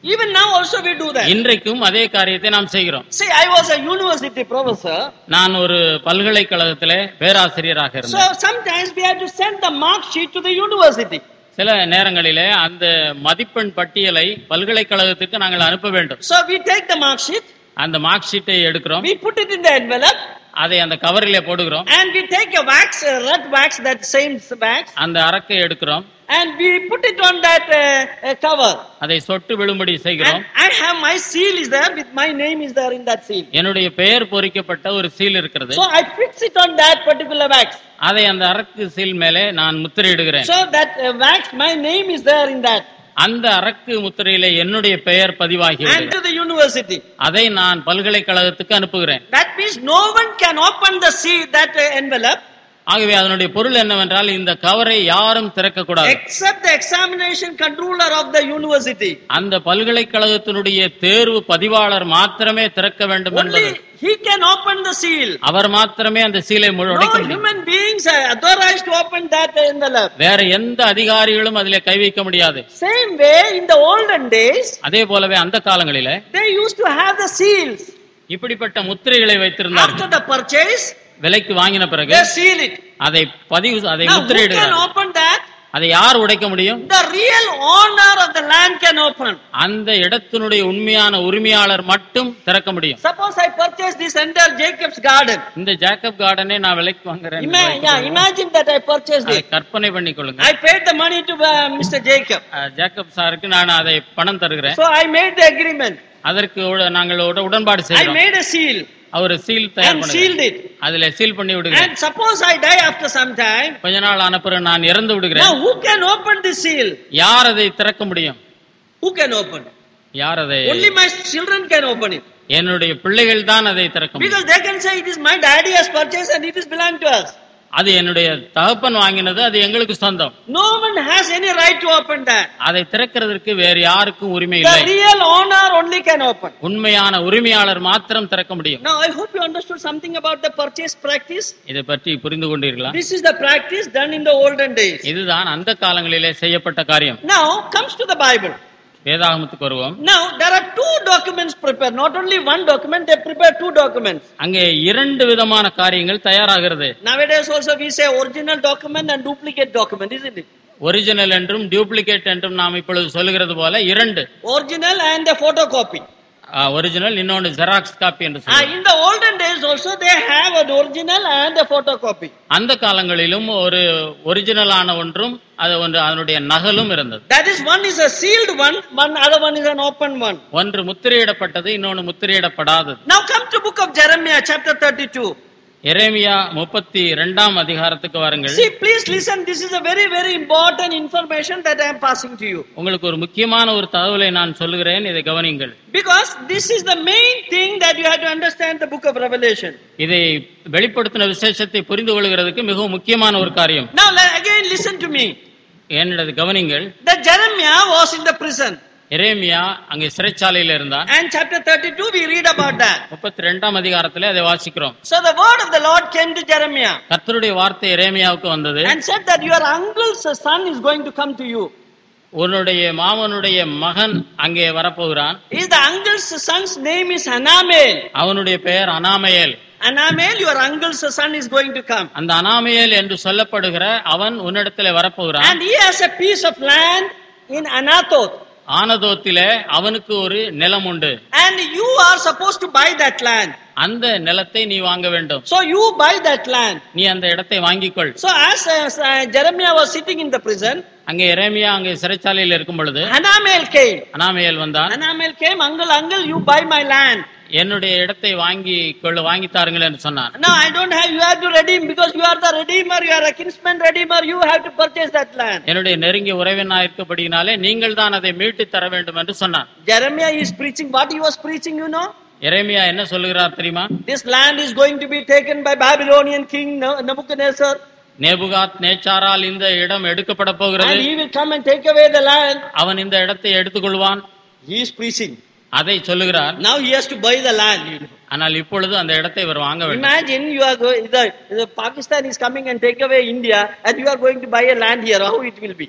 Even now also we do that. இன்றைக்கும் அதே காரியத்தை நாம் செய்கிறோம் See, I was a university professor, நான் ஒரு பல்கலைக்கழகத்திலே பேராசிரியராக so இருந்தேன் sometimes we have to send the mark sheet to the university. சில நேரங்களிலே அந்த மதிப்பெண் பட்டியலை பல்கலைக்கழகத்துக்கு நாங்கள் அனுப்ப வேண்டும் So we take the mark sheet, அந்த மார்க் ஷீட்டை எடுக்கிறோம் we put it in the envelope, அதை அந்த கவரிலே போடுகிறோம் and we take a wax, a red wax, that same wax, அந்த அரக்கை எடுக்கிறோம் and we put it on that uh, uh, cover. அதை சொட்டு விழும்படி செய்கிறோம் And I have my seal is there with my name is there in that seal. என்னுடைய பெயர் பொறிக்கப்பட்ட ஒரு seal இருக்கிறது So I fix it on that particular wax. அதை அந்த அரக்கு சீல் மேலே நான் முத்திரையிடுகிறேன் So that uh, wax, my name is there in that. அந்த அரக்கு முத்திரையிலே என்னுடைய பெயர் பதிவாகி And விடுகிறது. to the university. அதை நான் பல்கலைக்கழகத்துக்கு அனுப்புகிறேன் That means no one can open the seal, that uh, envelope, ஆகவே அதனுடைய பொருள் என்னவென்றால் இந்த கவரை யாரும் திறக்க கூடாது except the examination controller of the university. அந்த பல்கலைக்கழகத்தினுடைய தேர்வு பதிவாளர் மாத்திரமே திறக்க வேண்டும் என்பது Only he can open the seal. அவர் மாத்திரமே அந்த சீலை முழு- உடைக்க No முடியும் human beings are authorized to open that envelope. வேற எந்த அதிகாரிகளும் அதிலே கை வைக்க முடியாது Same way, in the olden days, அதே போலவே அந்த காலங்களிலே they used to have the seals. இப்படிப்பட்ட முத்திரைகளை வைத்திருந்தார்கள் After the purchase, விலைக்கு வாங்கின பிறகு they seal it. அதை பதிவு அதை Now, who can முத்திரையிடுகிறார் open that? அதை யார் உடைக்க முடியும் The real owner of the land can open. அந்த இடத்தினுடைய உண்மையான உரிமையாளர் மட்டும் திறக்க முடியும் Suppose I purchase this entire Jacob's garden. இந்த ஜேக்கப் கார்டனே நான் விலைக்கு வாங்குறேன் என்று Ima- yeah, வைத்துக்கொள்வோம். imagine that I purchased அதை it. கற்பனை பண்ணிக்கொள்ளுங்க I paid the money to uh, Mr. Jacob. Ah, Jacob சாருக்கு நான் அதை பணம் தருகிறேன் So I made the agreement. அதற்கு உட- நாங்கள் உட- உடன்பாடு I செய்கிறோம் made a seal அவர் சீல் தயார் and பண்ணுங்க sealed it. அதுல சீல் பண்ணி விடுகிறேன் And suppose I die after some time. கொஞ்ச நாள் ஆன பிறகு நான் இறந்து Now விடுகிறேன் who can open this seal? யார் அதை திறக்க முடியும் Who can open? யார் அதை Only my children can open it. என்னுடைய பிள்ளைகள் தான் அதை திறக்க முடியும் Because they can say it is my daddy has purchased and it is belong to us. அது என்னுடைய தகப்பன் வாங்கினது அது எங்களுக்கு சொந்தம் No one has any right to open that. அதை திறக்கிறதற்கு வேறு யாருக்கும் உரிமை The இல்லை real owner only can open. உண்மையான உரிமையாளர் மாத்திரம் திறக்க முடியும் Now I hope you understood something about the purchase practice. இதை பற்றி புரிந்து கொண்டீர்களா This is the practice done in the olden days. இதுதான் அந்த காலங்களிலே செய்யப்பட்ட காரியம் Now comes to the Bible. வேதாகமத்துக்கு வருவோம் Now there are two documents prepared. Not only one document, they prepare two documents. அங்கே இரண்டு விதமான காரியங்கள் தயாராகிறது Nowadays also we say original document and duplicate document, isn't it? Original என்றும் duplicate என்றும் நாம் இப்பொழுது சொல்லுகிறது போல இரண்டு Original and a photocopy. Original இன்னொன்று ஜெராக்ஸ் காப்பி என்று Ah, சொல்லுவோம் in the olden days also they have an original and a photocopy. அந்த காலங்களிலும் ஒரு ஒரிஜினலான ஒன்றும் அது ஒன்று அதனுடைய நகலும் இருந்தது That is one is a sealed one, one other one is an open one. ஒன்று முத்திரையிடப்பட்டது இன்னொன்று முத்திரையிடப்படாதது Now come to book of Jeremiah chapter 32. எரேமியா முப்பத்தி இரண்டாம் அதிகாரத்துக்கு வாருங்கள் See, please listen. This is a very, very important information that I am passing to you. உங்களுக்கு ஒரு முக்கியமான ஒரு தகவலை நான் சொல்லுகிறேன் இதை கவனிங்கள் Because this is the main thing that you have to understand the book of Revelation. இதை வெளிப்படுத்தின விசேஷத்தை புரிந்து கொள்கிறதுக்கு மிகவும் முக்கியமான ஒரு காரியம் Now, le- again, listen to me. என்னது கவனிங்கள் That Jeremiah was in the prison. எரேமியா அங்கே சிறைச்சாலையில் இருந்தான் And chapter 32, we read about that. முப்பத்தி ரெண்டாம் அதிகாரத்திலே அதை வாசிக்கிறோம் So the word of the Lord came to Jeremiah கர்த்தருடைய வார்த்தை எரேமியாவுக்கு வந்தது and said that your uncle's son is going to come to you. உன்னுடைய மாமனுடைய மகன் அங்கே வரப்போகிறான் Is the uncle's son's name is Hanamel. அவனுடைய பெயர் அனாமையேல் Hanamel, your uncle's son is going to come. அந்த அனாமையேல் என்று சொல்லப்படுகிற அவன் உன்னிடத்திலே வரப்போகிறான் And he has a piece of land in Anathoth. ஆனதோத்திலே அவனுக்கு ஒரு நிலம் உண்டு And you are supposed to buy that land. அந்த நிலத்தை நீ வாங்க வேண்டும் So you buy that land. நீ அந்த இடத்தை வாங்கிக்கொள் So as uh, uh, Jeremiah was sitting in the prison, அங்கே எரேமியா அங்கே சிறைச்சாலையில் இருக்கும் பொழுது Hanamel came. அனாமையேல் வந்தான் Hanamel came, uncle, uncle, you buy my land. என்னுடைய இடத்தை வாங்கி கொள்ள வாங்கி தாருங்கள் என்று சொன்னான் No, I don't have, you have to redeem because you are the redeemer, you are a kinsman redeemer, you have to purchase that land. என்னுடைய நெருங்கிய உறவினா இருக்கப்படினாலே நீங்கள் தான் அதை மீட்டு தர வேண்டும் என்று சொன்னான் Jeremiah is preaching, what he was preaching, you know? எரேமியா என்ன சொல்லுகிறார் தெரியுமா This land is going to be taken by Babylonian king Nebuchadnezzar நேபுகாத் நேச்சாரால் இந்த இடம் எடுக்கப்பட போகிறது and he will come and take away the land. அவன் இந்த இடத்தை எடுத்துக்கொள்வான் He is preaching. அதை சொல்லுகிறார் Now he has to buy the land. you know. ஆனால் இப்பொழுது அந்த இடத்தை இவர் வாங்க வேண்டும் Imagine you are going, the, the Pakistan is coming and take away India and you are going to buy a land here. How it will be?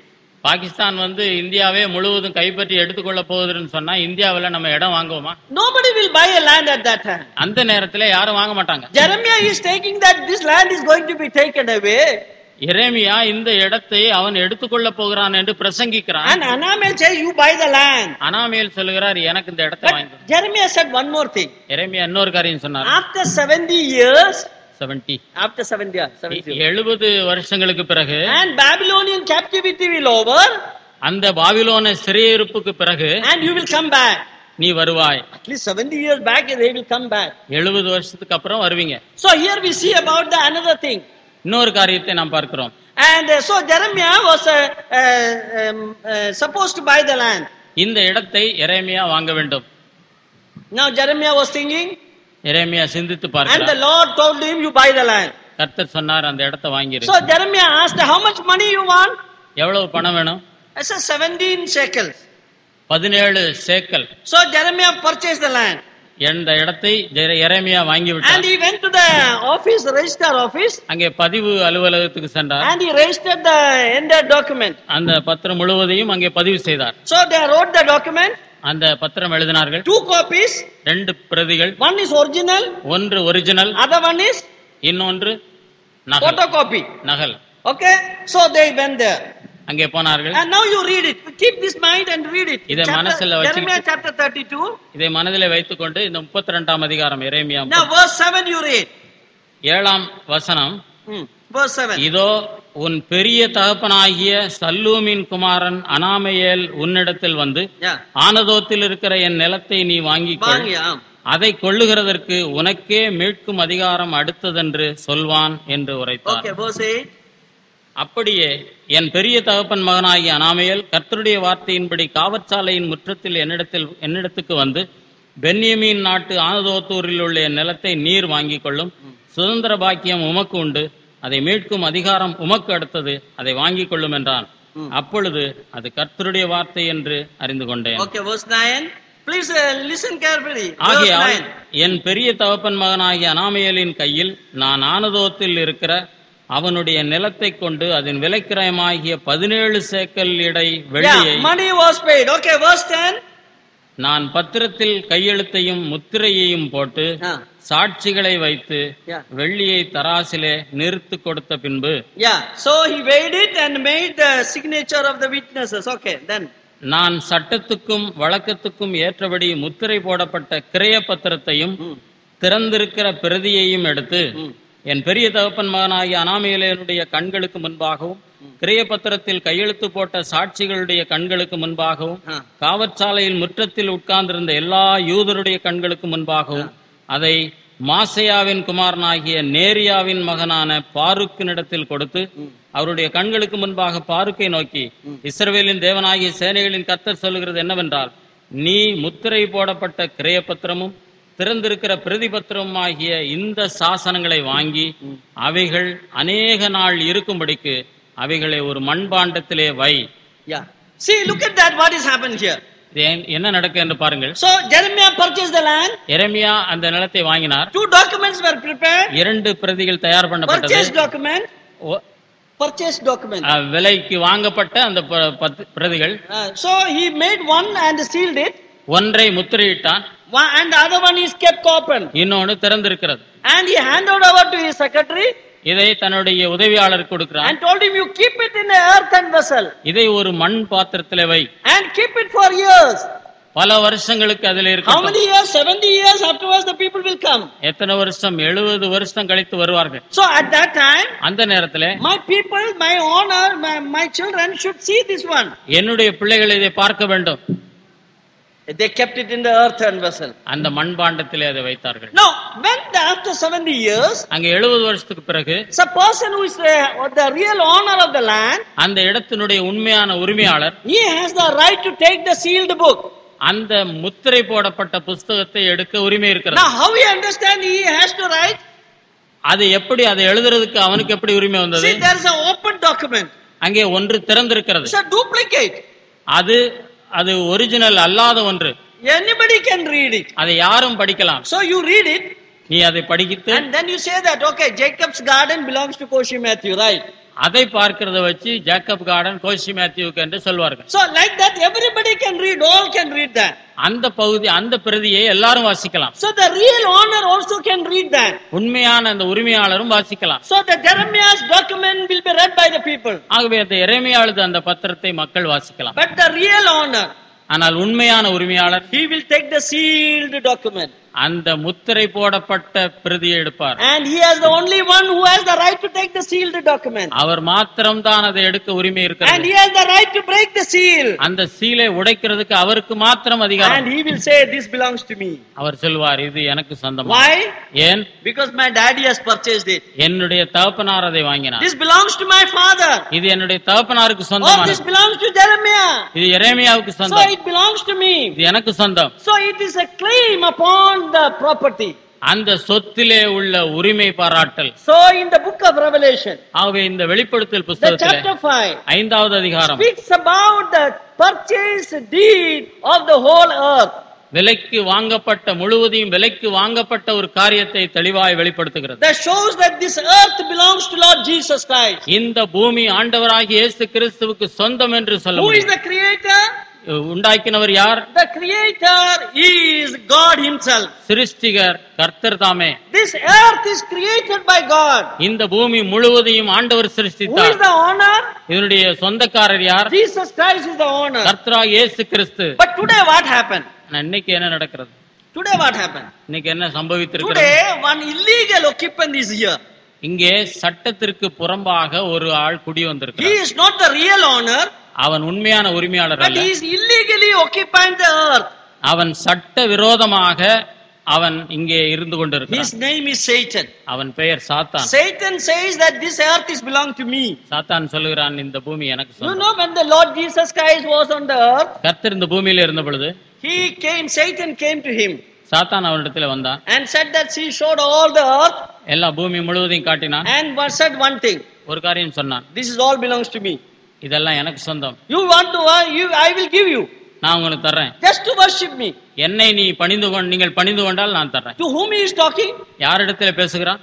Pakistan வந்து இந்தியாவே முழுவதும் கைப்பற்றி எடுத்துக்கொள்ள போகுதுன்னு சொன்னா இந்தியாவுல நம்ம இடம் வாங்குவோமா Nobody will buy a land at that time. அந்த நேரத்துல யாரும் வாங்க மாட்டாங்க Jeremiah is taking that this land is going to be taken away. எரேமியா இந்த இடத்தை அவன் எடுத்துக்கொள்ள போகிறான் என்று பிரசங்கிக்கிறான் And Anamel says, You buy the land. அனாமேல் சொல்லுகிறார் எனக்கு இந்த இடத்தை வாங்கி But Jeremiah said one more thing. எரேமியா இன்னொரு காரியம் சொன்னார் After 70 years, seventy after 70 years, 70 years, எழுபது வருஷங்களுக்கு பிறகு and Babylonian captivity will over, அந்த பாபிலோன சிறையிருப்புக்கு பிறகு and you will come back. நீ வருவாய் At least 70 years back, they will come back. எழுபது வருஷத்துக்கு அப்புறம் வருவீங்க So here we see about the another thing. இன்னொரு காரியத்தை நாம் பார்க்கிறோம் And uh, so Jeremiah was uh, uh, um, uh, supposed to buy the land. இந்த இடத்தை எரேமியா வாங்க வேண்டும் Now Jeremiah was thinking, எரேமியா சிந்தித்து and the பார்க்கிறார் Lord told him, You buy the land. கர்த்தர் சொன்னார் அந்த இடத்தை வாங்கிரு So Jeremiah asked, How much money you want? எவ்வளவு பணம் வேணும் I said, 17 shekels. பதினேழு சேக்கல் So Jeremiah purchased the land. இந்த இடத்தை ஜெர- எரேமியா வாங்கி And விட்டார் he went to the office, register office, அங்கே பதிவு அலுவலகத்துக்கு சென்றார் and he registered the entire document. அந்த பத்திரம் முழுவதையும் அங்கே பதிவு செய்தார் So they wrote the document, அந்த பத்திரம் எழுதினார்கள் two copies. ரெண்டு பிரதிகள் One is original, ஒன்று ஒரிஜினல் other one is இன்னொன்று நகல் photocopy. நகல் Okay? So they went there. அங்கே போனார்கள் And now you read it. Keep this mind and read it. இதை Chapter- மனசுல வச்சுக்கிட்டு- Jeremiah chapter 32. இதை மனதிலே வைத்துக்கொண்டு இந்த முப்பத்தி ரெண்டாம் அதிகாரம் எரேமியா Now verse 7 you read. ஏழாம் வசனம் Hmm. Verse 7. இதோ உன் பெரிய தகப்பனாகிய சல்லூமின் குமாரன் அனாமையேல் உன்னிடத்தில் வந்து Yeah. ஆனதோத்தில் இருக்கிற என் நிலத்தை நீ வாங்கிக் கொள் Bang, yeah. அதை கொள்ளுகிறதற்கு உனக்கே மீட்கும் அதிகாரம் அடுத்ததென்று சொல்வான் என்று உரைத்தார் Okay, verse 8. அப்படியே என் பெரிய தகப்பன் மகனாகிய அனாமையல் கர்த்தருடைய வார்த்தையின்படி காவற்சாலையின் முற்றத்தில் என்னிடத்தில் என்னிடத்துக்கு வந்து பென்யமீன் நாட்டு ஆனதோத்தூரில் உள்ள என் நிலத்தை நீர் வாங்கிக் கொள்ளும் சுதந்திர பாக்கியம் உமக்கு உண்டு அதை மீட்கும் அதிகாரம் உமக்கு அடுத்தது அதை வாங்கிக் கொள்ளும் என்றான் ம். அப்பொழுது அது கர்த்தருடைய வார்த்தை என்று அறிந்து கொண்டேன் Okay, verse 9. Please uh, listen carefully. Verse ஆகையால் 9. என் பெரிய தகப்பன் மகனாகிய அனாமையலின் கையில் நான் ஆனதோத்தில் இருக்கிற அவனுடைய நிலத்தை கொண்டு அதன் விலைக்கிரயமாகிய பதினேழு சேக்கல் இடை வெள்ளியை Yeah, money was paid. Okay, verse 10. நான் பத்திரத்தில் கையெழுத்தையும் முத்திரையையும் போட்டு Ah, சாட்சிகளை வைத்து yeah. வெள்ளியை தராசிலே நிறுத்து கொடுத்த பின்பு Yeah, so he weighed it and made the signature of the witnesses. Okay, then. நான் சட்டத்துக்கும் வழக்கத்துக்கும் ஏற்றபடி முத்திரை போடப்பட்ட கிரய பத்திரத்தையும் Hmm. திறந்திருக்கிற பிரதியையும் எடுத்து Hmm. என் பெரிய தகப்பன் மகனாகிய அனாமையிலேனுடைய கண்களுக்கு முன்பாகவும் கிரிய பத்திரத்தில் கையெழுத்து போட்ட சாட்சிகளுடைய கண்களுக்கு முன்பாகவும் Ah. காவற்சாலையில் முற்றத்தில் உட்கார்ந்திருந்த எல்லா யூதருடைய கண்களுக்கு முன்பாகவும் அதை மாசையாவின் குமாரனாகிய நேரியாவின் மகனான பாருக்கினிடத்தில் கொடுத்து அவருடைய கண்களுக்கு முன்பாக பாருக்கை நோக்கி இஸ்ரவேலின் தேவனாகிய சேனைகளின் கர்த்தர் சொல்லுகிறது என்னவென்றால் நீ முத்திரை போடப்பட்ட கிரயபத்திரமும் திறந்திருக்கிற பிரதிபத்திரமும் ஆகிய இந்த சாசனங்களை வாங்கி அவைகள் அநேக நாள் இருக்கும்படிக்கு அவைகளை ஒரு மண்பாண்டத்திலே வை Yeah. See, look at that, what is happened here. இது ஏன்- என்ன நடக்கு என்று பாருங்கள் So, Jeremiah purchased the land. எரேமியா அந்த நிலத்தை வாங்கினார் Two documents were prepared. இரண்டு பிரதிகள் தயார் பண்ணப்பட்டது Purchase document. ஓ- Purchase document. அஹ், விலைக்கு வாங்கப்பட்ட அந்த ப- பத்து பிரதிகள் Uh, so, he made one and sealed it. ஒன்றை முத்திரையிட்டான் One, and the other one is kept open. இன்னொன்று திறந்திருக்கிறது And he handed over to his secretary இதை தன்னுடைய உதவியாளருக்கு கொடுக்கிறான் and told him, You keep it in a earthen vessel இதை ஒரு மண் பாத்திரத்திலே வை and keep it for years. பல வருஷங்களுக்கு அதில் How இருக்கும் many years? 70 years afterwards, the people will come. எத்தனை வருஷம் எழுபது வருஷம் கழித்து வருவார்கள் So, at that time, அந்த நேரத்திலே my people, my honor, my, my children should see this one. என்னுடைய பிள்ளைகள் இதை பார்க்க வேண்டும் They kept it in the earthen vessel. அந்த மண்பாண்டத்திலே அதை வைத்தார்கள் Now, when the, after 70 years, அங்க எழுபது வருஷத்துக்கு பிறகு the person who is the, the real owner of the land, அந்த இடத்தினுடைய உண்மையான உரிமையாளர் he has the right to take the sealed book. அந்த முத்திரை போடப்பட்ட புஸ்தகத்தை எடுக்க உரிமை இருக்கிறது Now, how we understand he has to write? அது எப்படி அதை எழுதுறதுக்கு அவனுக்கு எப்படி உரிமை வந்தது See, there is an open document. அங்கே ஒன்று திறந்திருக்கிறது It's a duplicate. அது அது ஒரிஜினல் அல்லாத ஒன்று Anybody can read it. அதை யாரும் படிக்கலாம் So you read it, நீ அதை படிக்கித்து and then you say that, okay, Jacob's garden belongs to Koshi Matthew, right? அதை பார்க்கிறத வச்சு ஜேக்கப் கார்டன் கோஷி மேத்யூக்கு என்று சொல்வார்கள் So like that, everybody can read, all can read that. அந்த பகுதி அந்த பிரதியை எல்லாரும் வாசிக்கலாம் So the real owner also can read that. உண்மையான அந்த உரிமையாளரும் வாசிக்கலாம் So the Jeremiah's document will be read by the people. ஆகவே அந்த இறைமையாளது அந்த பத்திரத்தை மக்கள் வாசிக்கலாம் But the real owner, ஆனால் உண்மையான உரிமையாளர் he will take the sealed document. அந்த முத்திரை போடப்பட்ட பிரதியை எடுப்பார் And he is the only one who has the right to take the sealed document. அவர் மாத்திரம்தான் அதை எடுக்க உரிமை And இருக்கிறது he has the right to break the seal. அந்த சீலை உடைக்கிறதுக்கு அவருக்கு மாத்திரம் அதிகாரம் And he will say, This belongs to me. அவர் சொல்வார் இது எனக்கு சொந்தம் Why? ஏன் Because my daddy has purchased it. என்னுடைய தகப்பனார் அதை வாங்கினார் This belongs to my father. இது என்னுடைய தகப்பனாருக்கு Oh, சொந்தமானது this belongs to Jeremiah. இது எரேமியாவுக்கு So சொந்தம் it belongs to me. இது எனக்கு சொந்தம் So it is a claim upon the property. அந்த சொத்திலே உள்ள உரிமை பாராட்டல் So in the book of Revelation, ஆகவே இந்த வெளிப்படுத்தல் the புஸ்தகத்திலே chapter 5 ஐந்தாவது அதிகாரம் speaks about the purchase deed of the whole earth. விலைக்கு வாங்கப்பட்ட முழுவதையும் விலைக்கு வாங்கப்பட்ட ஒரு காரியத்தை தெளிவாய் வெளிப்படுத்துகிறது That shows that this earth belongs to Lord Jesus Christ. இந்த பூமி ஆண்டவராகிய இயேசு கிறிஸ்துவுக்கு சொந்தம் என்று சொல்ல Who is முடியும் the creator? உண்டாக்கினவர் யார் The creator is God himself. சிருஷ்டிகர் கர்த்தர் தாமே This earth is created by God. இந்த பூமி முழுவதையும் ஆண்டவர் Who சிருஷ்டித்தார் is the owner? இதனுடைய சொந்தக்காரர் யார் Jesus Christ is the owner. கர்த்தராக இயேசு கிறிஸ்து But today what happened? ஆனா இன்னைக்கு என்ன நடக்கிறது Today what happened? இன்னைக்கு என்ன சம்பவித்திருக்கிறது Today one illegal occupant is here. இங்கே சட்டத்திற்கு புறம்பாக ஒரு ஆள் குடி He வந்திருக்கிறார் is not the real owner, அவன் உண்மையான உரிமையாளர் but அல்ல he is illegally occupying the earth. அவன் சட்ட விரோதமாக அவன் இங்கே இருந்து கொண்டிருக்கிறான் His name is Satan. அவன் பெயர் சாத்தான் Satan says that this earth is belong to me. சாத்தான் சொல்லுகிறான் இந்த பூமி எனக்கு You சொந்தம் know when the Lord Jesus Christ was on the earth, கர்த்தர் இந்த பூமியில இருந்த பொழுது he came, Satan came to him சாத்தான் அவனிடத்துல வந்தான் and said that he showed all the earth எல்லா பூமி முழுவதையும் காட்டினான் and one- said one thing, ஒரு காரியம் சொன்னான் this is all belongs to me. இதெல்லாம் எனக்கு சொந்தம் You want to, uh, you, I will give you நான் உங்களுக்கு தர்றேன் just to worship me. என்னை நீ பணிந்து கொண்டு நீங்கள் பணிந்து கொண்டால் நான் தர்றேன் To whom he is talking? யாரிடத்துல பேசுகிறான்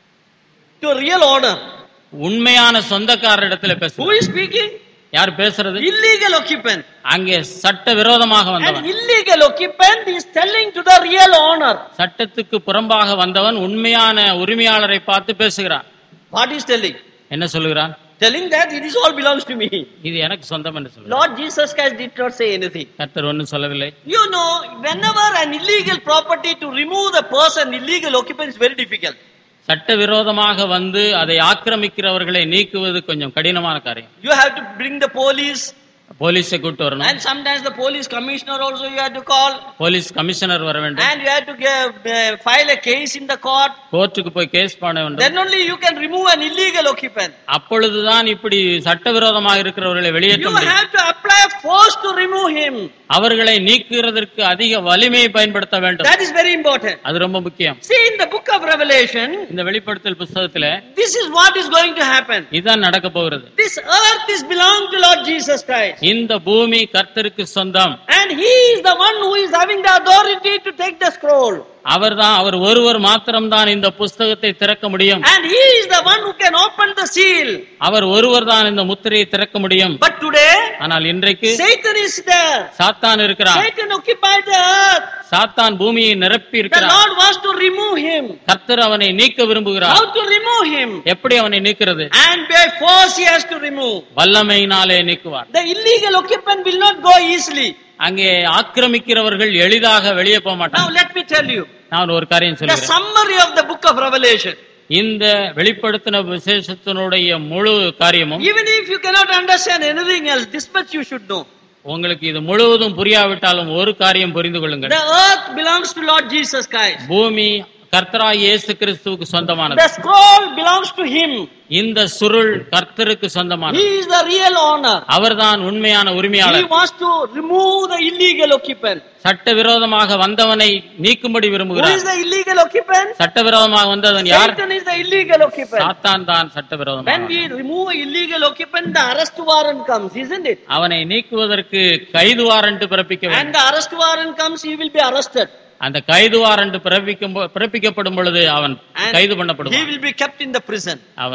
To a real owner. உண்மையான சொந்தக்காரரிடத்துல Who பேசுகிறான் is speaking? யார் பேசுறது Illegal occupant. அங்கே சட்ட விரோதமாக An வந்தவன் illegal occupant is telling to the real owner. சட்டத்துக்கு புறம்பாக வந்தவன் உண்மையான உரிமையாளரை பார்த்து பேசுகிறான் What is telling? என்ன சொல்லுகிறான் Telling that it is all belongs to me. இது எனக்கு சொந்தம் என்று சொல்லுகிறான் Lord Jesus Christ did not say anything. கர்த்தர் ஒன்றும் சொல்லவில்லை You know, whenever an illegal property to remove the person, illegal occupant is very difficult. சட்டவிரோதமாக வந்து அதை ஆக்கிரமிக்கிறவர்களை நீக்குவது கொஞ்சம் கடினமான காரியம் You have to bring the police, போலீஸை கூட்டு வரணும் and sometimes the police commissioner also you have to call, police commissioner வர வேண்டும் and you have to give, uh, file a case in the court. கோர்ட்டுக்கு போய் கேஸ் பண்ண வேண்டும் Then only you can remove an illegal occupant. அப்பொழுதுதான் இப்படி சட்டவிரோதமாக இருக்கிறவர்களை வெளியேற்ற You முடியும் have to apply force to remove him. அவர்களை நீக்குகிறதற்கு அதிக வலிமையை பயன்படுத்த வேண்டும் That is very important. அது ரொம்ப முக்கியம் See, in the book of Revelation, இந்த வெளிப்படுத்தல் புஸ்தகத்துல this is what is going to happen. இதுதான் நடக்க போகிறது This earth is belong to Lord Jesus Christ. இந்த பூமி கர்த்தருக்கு சொந்தம் And he is the one who is having the authority to take the scroll. அவர்தான் அவர் ஒருவர் மாத்திரம்தான் இந்த புஸ்தகத்தை திறக்க முடியும் And he is the one who can open the seal. அவர் ஒருவர் தான் இந்த முத்திரையை திறக்க முடியும் But today, ஆனால் இன்றைக்கு Satan is there. சாத்தான் இருக்கிறான் Satan occupied the earth. சாத்தான் பூமியை நிரப்பி The இருக்கிறான் Lord wants to remove him. கர்த்தர் அவனை நீக்க விரும்புகிறார் How to remove him? எப்படி அவனை நீக்கிறது And by force he has to remove. வல்லமையினாலே நீக்குவார் The illegal occupant will not go easily. அங்கே ஆக்கிரமிக்கிறவர்கள் எளிதாக வெளியே போக Now மாட்டாங்க let me tell you. நான் ஒரு காரியம் The சொல்கிறேன் summary of the book of Revelation. இந்த வெளிப்படுத்தின விசேஷத்தினுடைய முழு காரியமும் Even if you cannot understand anything else, this much you should know. உங்களுக்கு இது முழுவதும் புரியாவிட்டாலும் ஒரு காரியம் புரிந்து கொள்ளுங்கள் The earth belongs to Lord Jesus Christ. பூமி கர்த்தராய் இயேசு கிறிஸ்துவுக்கு சொந்தமானது The scroll belongs to him. இந்த சுருள் கர்த்தருக்கு சொந்தமானது He is the real owner. அவர்தான் உண்மையான He உரிமையாளர் wants to remove the illegal occupant. சட்டவிரோதமாக வந்தவனை நீக்கும்படி Who is விரும்புகிறார் the illegal occupant? சட்டவிரோதமாக வந்தவன் யார் Satan is the illegal occupant. சாத்தான் தான் When சட்டவிரோதமாக we remove a illegal occupant, the arrest warrant comes, isn't it? அவனை நீக்குவதற்கு கைது வாரண்ட் பிறப்பிக்க And வேண்டும் the arrest warrant comes, he will be arrested. அந்த கைது வாரண்ட் பிறப்பிக்கும் போ- பிறப்பிக்கப்படும் பொழுது அவன் And கைது he பண்ணப்படுவான் will be kept in the prison. அவன்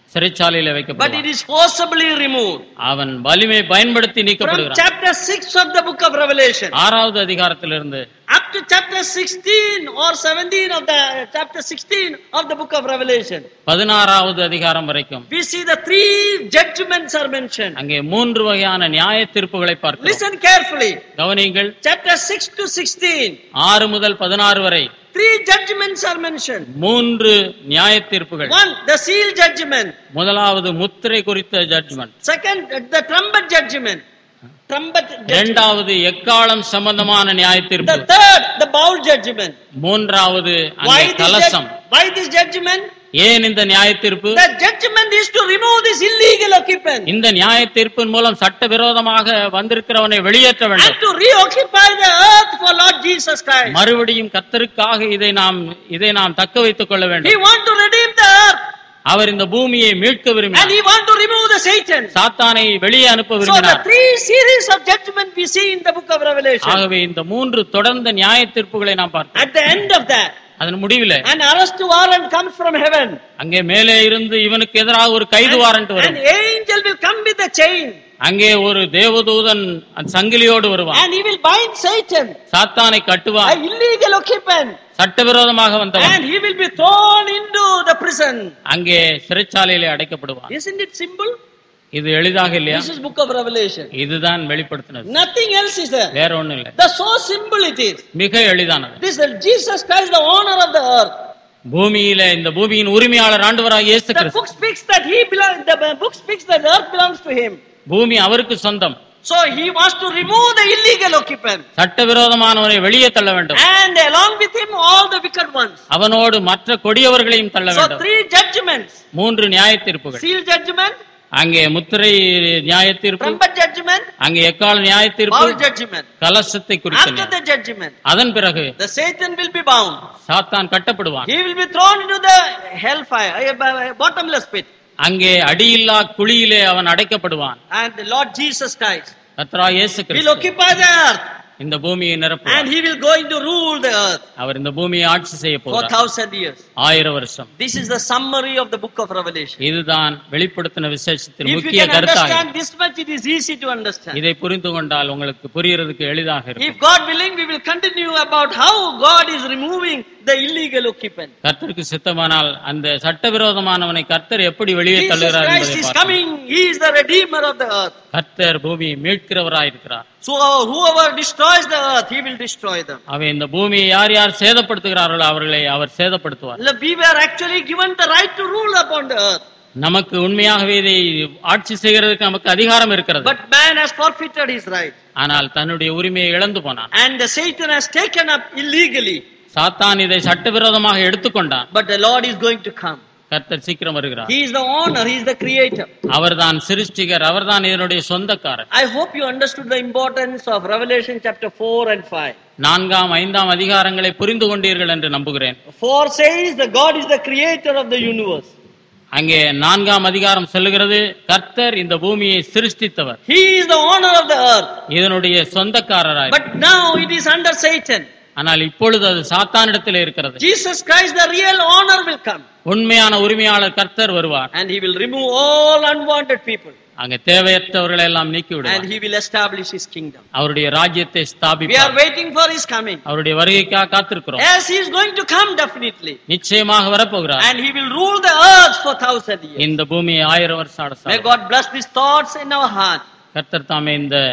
சிறைச்சாலையில But it வைக்கப்படுவான் is forcibly removed. அவன் வலிமை பயன்படுத்தி From நீக்கப்படுகிறான் chapter 6 of the book of Revelation ஆறாவது அதிகாரத்திலிருந்து up to chapter 16 or 17 of the chapter 16 of the book of Revelation, பதினாறாவது அதிகாரம் வரைக்கும் we see the three judgments are mentioned. அங்கே மூன்று வகையான நியாய தீர்ப்புகளை பார்க்கிறோம் Listen carefully. கவனியுங்கள் Chapter 6 to 16, ஆறு முதல் பதினாறு வரை three judgments are mentioned. மூன்று நியாய தீர்ப்புகள் One, the seal judgment. முதலாவது முத்திரை குறித்த judgment Second, the trumpet judgment. Trumpet judgment. இரண்டாவது எக்காலம் சம்பந்தமான நியாய தீர்ப்பு The third, the bowl judgment. மூன்றாவது Why அங்கே this, கலசம் jud- why this judgment? ஏன் இந்த நியாய தீர்ப்பு The judgment is to remove this illegal occupant இந்த நியாய தீர்ப்பின் மூலம் சட்டவிரோதமாக வந்திருக்கிறவனை வெளியேற்ற and வேண்டும் to reoccupy the earth for Lord Jesus Christ. மறுபடியும் கத்தருக்காக இதை நாம் இதை நாம் தக்க வைத்துக் கொள்ள He வேண்டும் want to redeem the earth அவர் இந்த பூமியை மீட்க and விரும்பினார் he want to remove the Satan. சாத்தானை வெளியே அனுப்ப So the விரும்பினார் three series of judgment we see in the book of Revelation. ஆகவே இந்த மூன்று தொடர்ந்த நியாய தீர்ப்புகளை நாம் பார்த்தோம் At the end of that, அதன் முடிவில் an arrest warrant comes from heaven. அங்கே மேலே இருந்து இவனுக்கு எதிராக ஒரு கைது வாரண்ட் An வரும் angel will come with a chain அங்கே ஒரு தேவதூதன் அந்த சங்கிலியோடு வருவான் and he will bind Satan, சாத்தானை an கட்டுவான் illegal occupant, சட்டவிரோதமாக வந்தவன் and he will be thrown into the prison. அங்கே சிறைச்சாலையிலே அடைக்கப்படுவான் Isn't it simple? இது எளிதாக இல்லையா This is book of Revelation. இதுதான் வெளிப்படுத்தினது Nothing else is there. வேற ஒண்ணும் இல்லை The so simple it is. மிக எளிதானது This is Jesus Christ, the owner of the earth. பூமியில இந்த பூமியின் உரிமையாளர் ஆண்டவராக இயேசு The Kristu book speaks that he belongs. The book speaks that the earth belongs to him. பூமி அவருக்கு சொந்தம் So he wants to remove the illegal occupant, சட்டவிரோதமானவரை வெளியே தள்ள வேண்டும் and along with him all the wicked ones. அவனோடு மற்ற கொடியவர்களையும் தள்ள So வேண்டும் three judgments: மூன்று நியாய தீர்ப்புகள் seal judgment, அங்கே முத்திரை நியாய தீர்ப்பு trumpet judgment, அங்கே எக்கால நியாய bowl தீர்ப்பு judgment. கலசத்தை குறித்த After நியாயம். the judgment, அதன் பிறகு the Satan will be bound. சாத்தான் கட்டப்படுவான் He will be thrown into the hellfire, a bottomless pit. அங்கே அடியில்லா குழியிலே அவன் அடைக்கப்படுவான் And the Lord Jesus Christ கத்ரா இயேசு will Kristu occupy the earth, இந்த பூமியை and நிரப்புவார் he will going to rule the earth அவர் இந்த பூமியை ஆட்சி செய்ய for போகிறார் thousand years. ஆயிரம் வருஷம் This is the summary of the book of Revelation. இதுதான் வெளிப்படுத்தின விசேஷத்தின் If you முக்கிய can கருத்தாக understand this much, it is easy to understand. இதை புரிந்து கொண்டால் உங்களுக்கு புரியறதுக்கு எளிதாக இருக்கும் If God willing, we will continue about how God is removing the illegal occupant. கர்த்தருக்கு சித்தமானால் அந்த சட்டவிரோதமானவனை கர்த்தர் எப்படி வெளியே Jesus தள்ளுகிறார் Christ என்பதை is பார்ப்போம். coming. He is the redeemer of the earth. கர்த்தர் பூமியை மீட்கிறவராயிருக்கிறார் So whoever destroys the earth, he will destroy them. அவை இந்த பூமியை யார் யார் சேதப்படுத்துகிறார்களோ அவர்களை அவர் சேதப்படுத்துவார் We were actually given the right to rule upon the earth. நமக்கு உண்மையாகவே இதை ஆட்சி செய்கிறதுக்கு நமக்கு அதிகாரம் இருக்கிறது But man has forfeited his right. ஆனால் தன்னுடைய உரிமையை இழந்து போனான் And the Satan has taken up illegally. சாத்தான் இதை சட்டவிரோதமாக எடுத்துக்கொண்டான் But the Lord is going to come. கர்த்தர் சீக்கிரம் வருகிறார் He is the owner, He is the creator. அவர்தான் சிருஷ்டிகர் அவர்தான் இதனுடைய சொந்தக்காரர் I hope you understood the importance of Revelation chapter 4 and 5. நான்காம் ஐந்தாம் அதிகாரங்களை புரிந்து கொண்டீர்கள் என்று நம்புகிறேன் 4 says that God is the creator of the universe. அங்கே நான்காம் அதிகாரம் சொல்லுகிறது கர்த்தர் இந்த பூமியை சிருஷ்டித்தவர் He is the owner of the earth. இதனுடைய சொந்தக்காரராய் But now it is under Satan. ஆனால் இப்பொழுது அது சாத்தானிடத்தில் இருக்கிறது Jesus Christ, the real owner, will come. உண்மையான உரிமையாளர் கர்த்தர் வருவார் And He will remove all unwanted people. அங்கே தேவையற்றவர்களை எல்லாம் நீக்கி And விடுவார் He will establish His kingdom. அவருடைய ராஜ்யத்தை We are ஸ்தாபிப்பார் waiting for His coming. அவருடைய வருகைக்காக காத்திருக்கிறோம் Yes, He is going to come definitely. நிச்சயமாக வரப்போகிறார் And He will rule the earth for thousand years. இந்த பூமியை ஆயிரம் வருஷம் May அரசாளும் God bless these thoughts in our heart. கர்த்தர் தாமே இந்த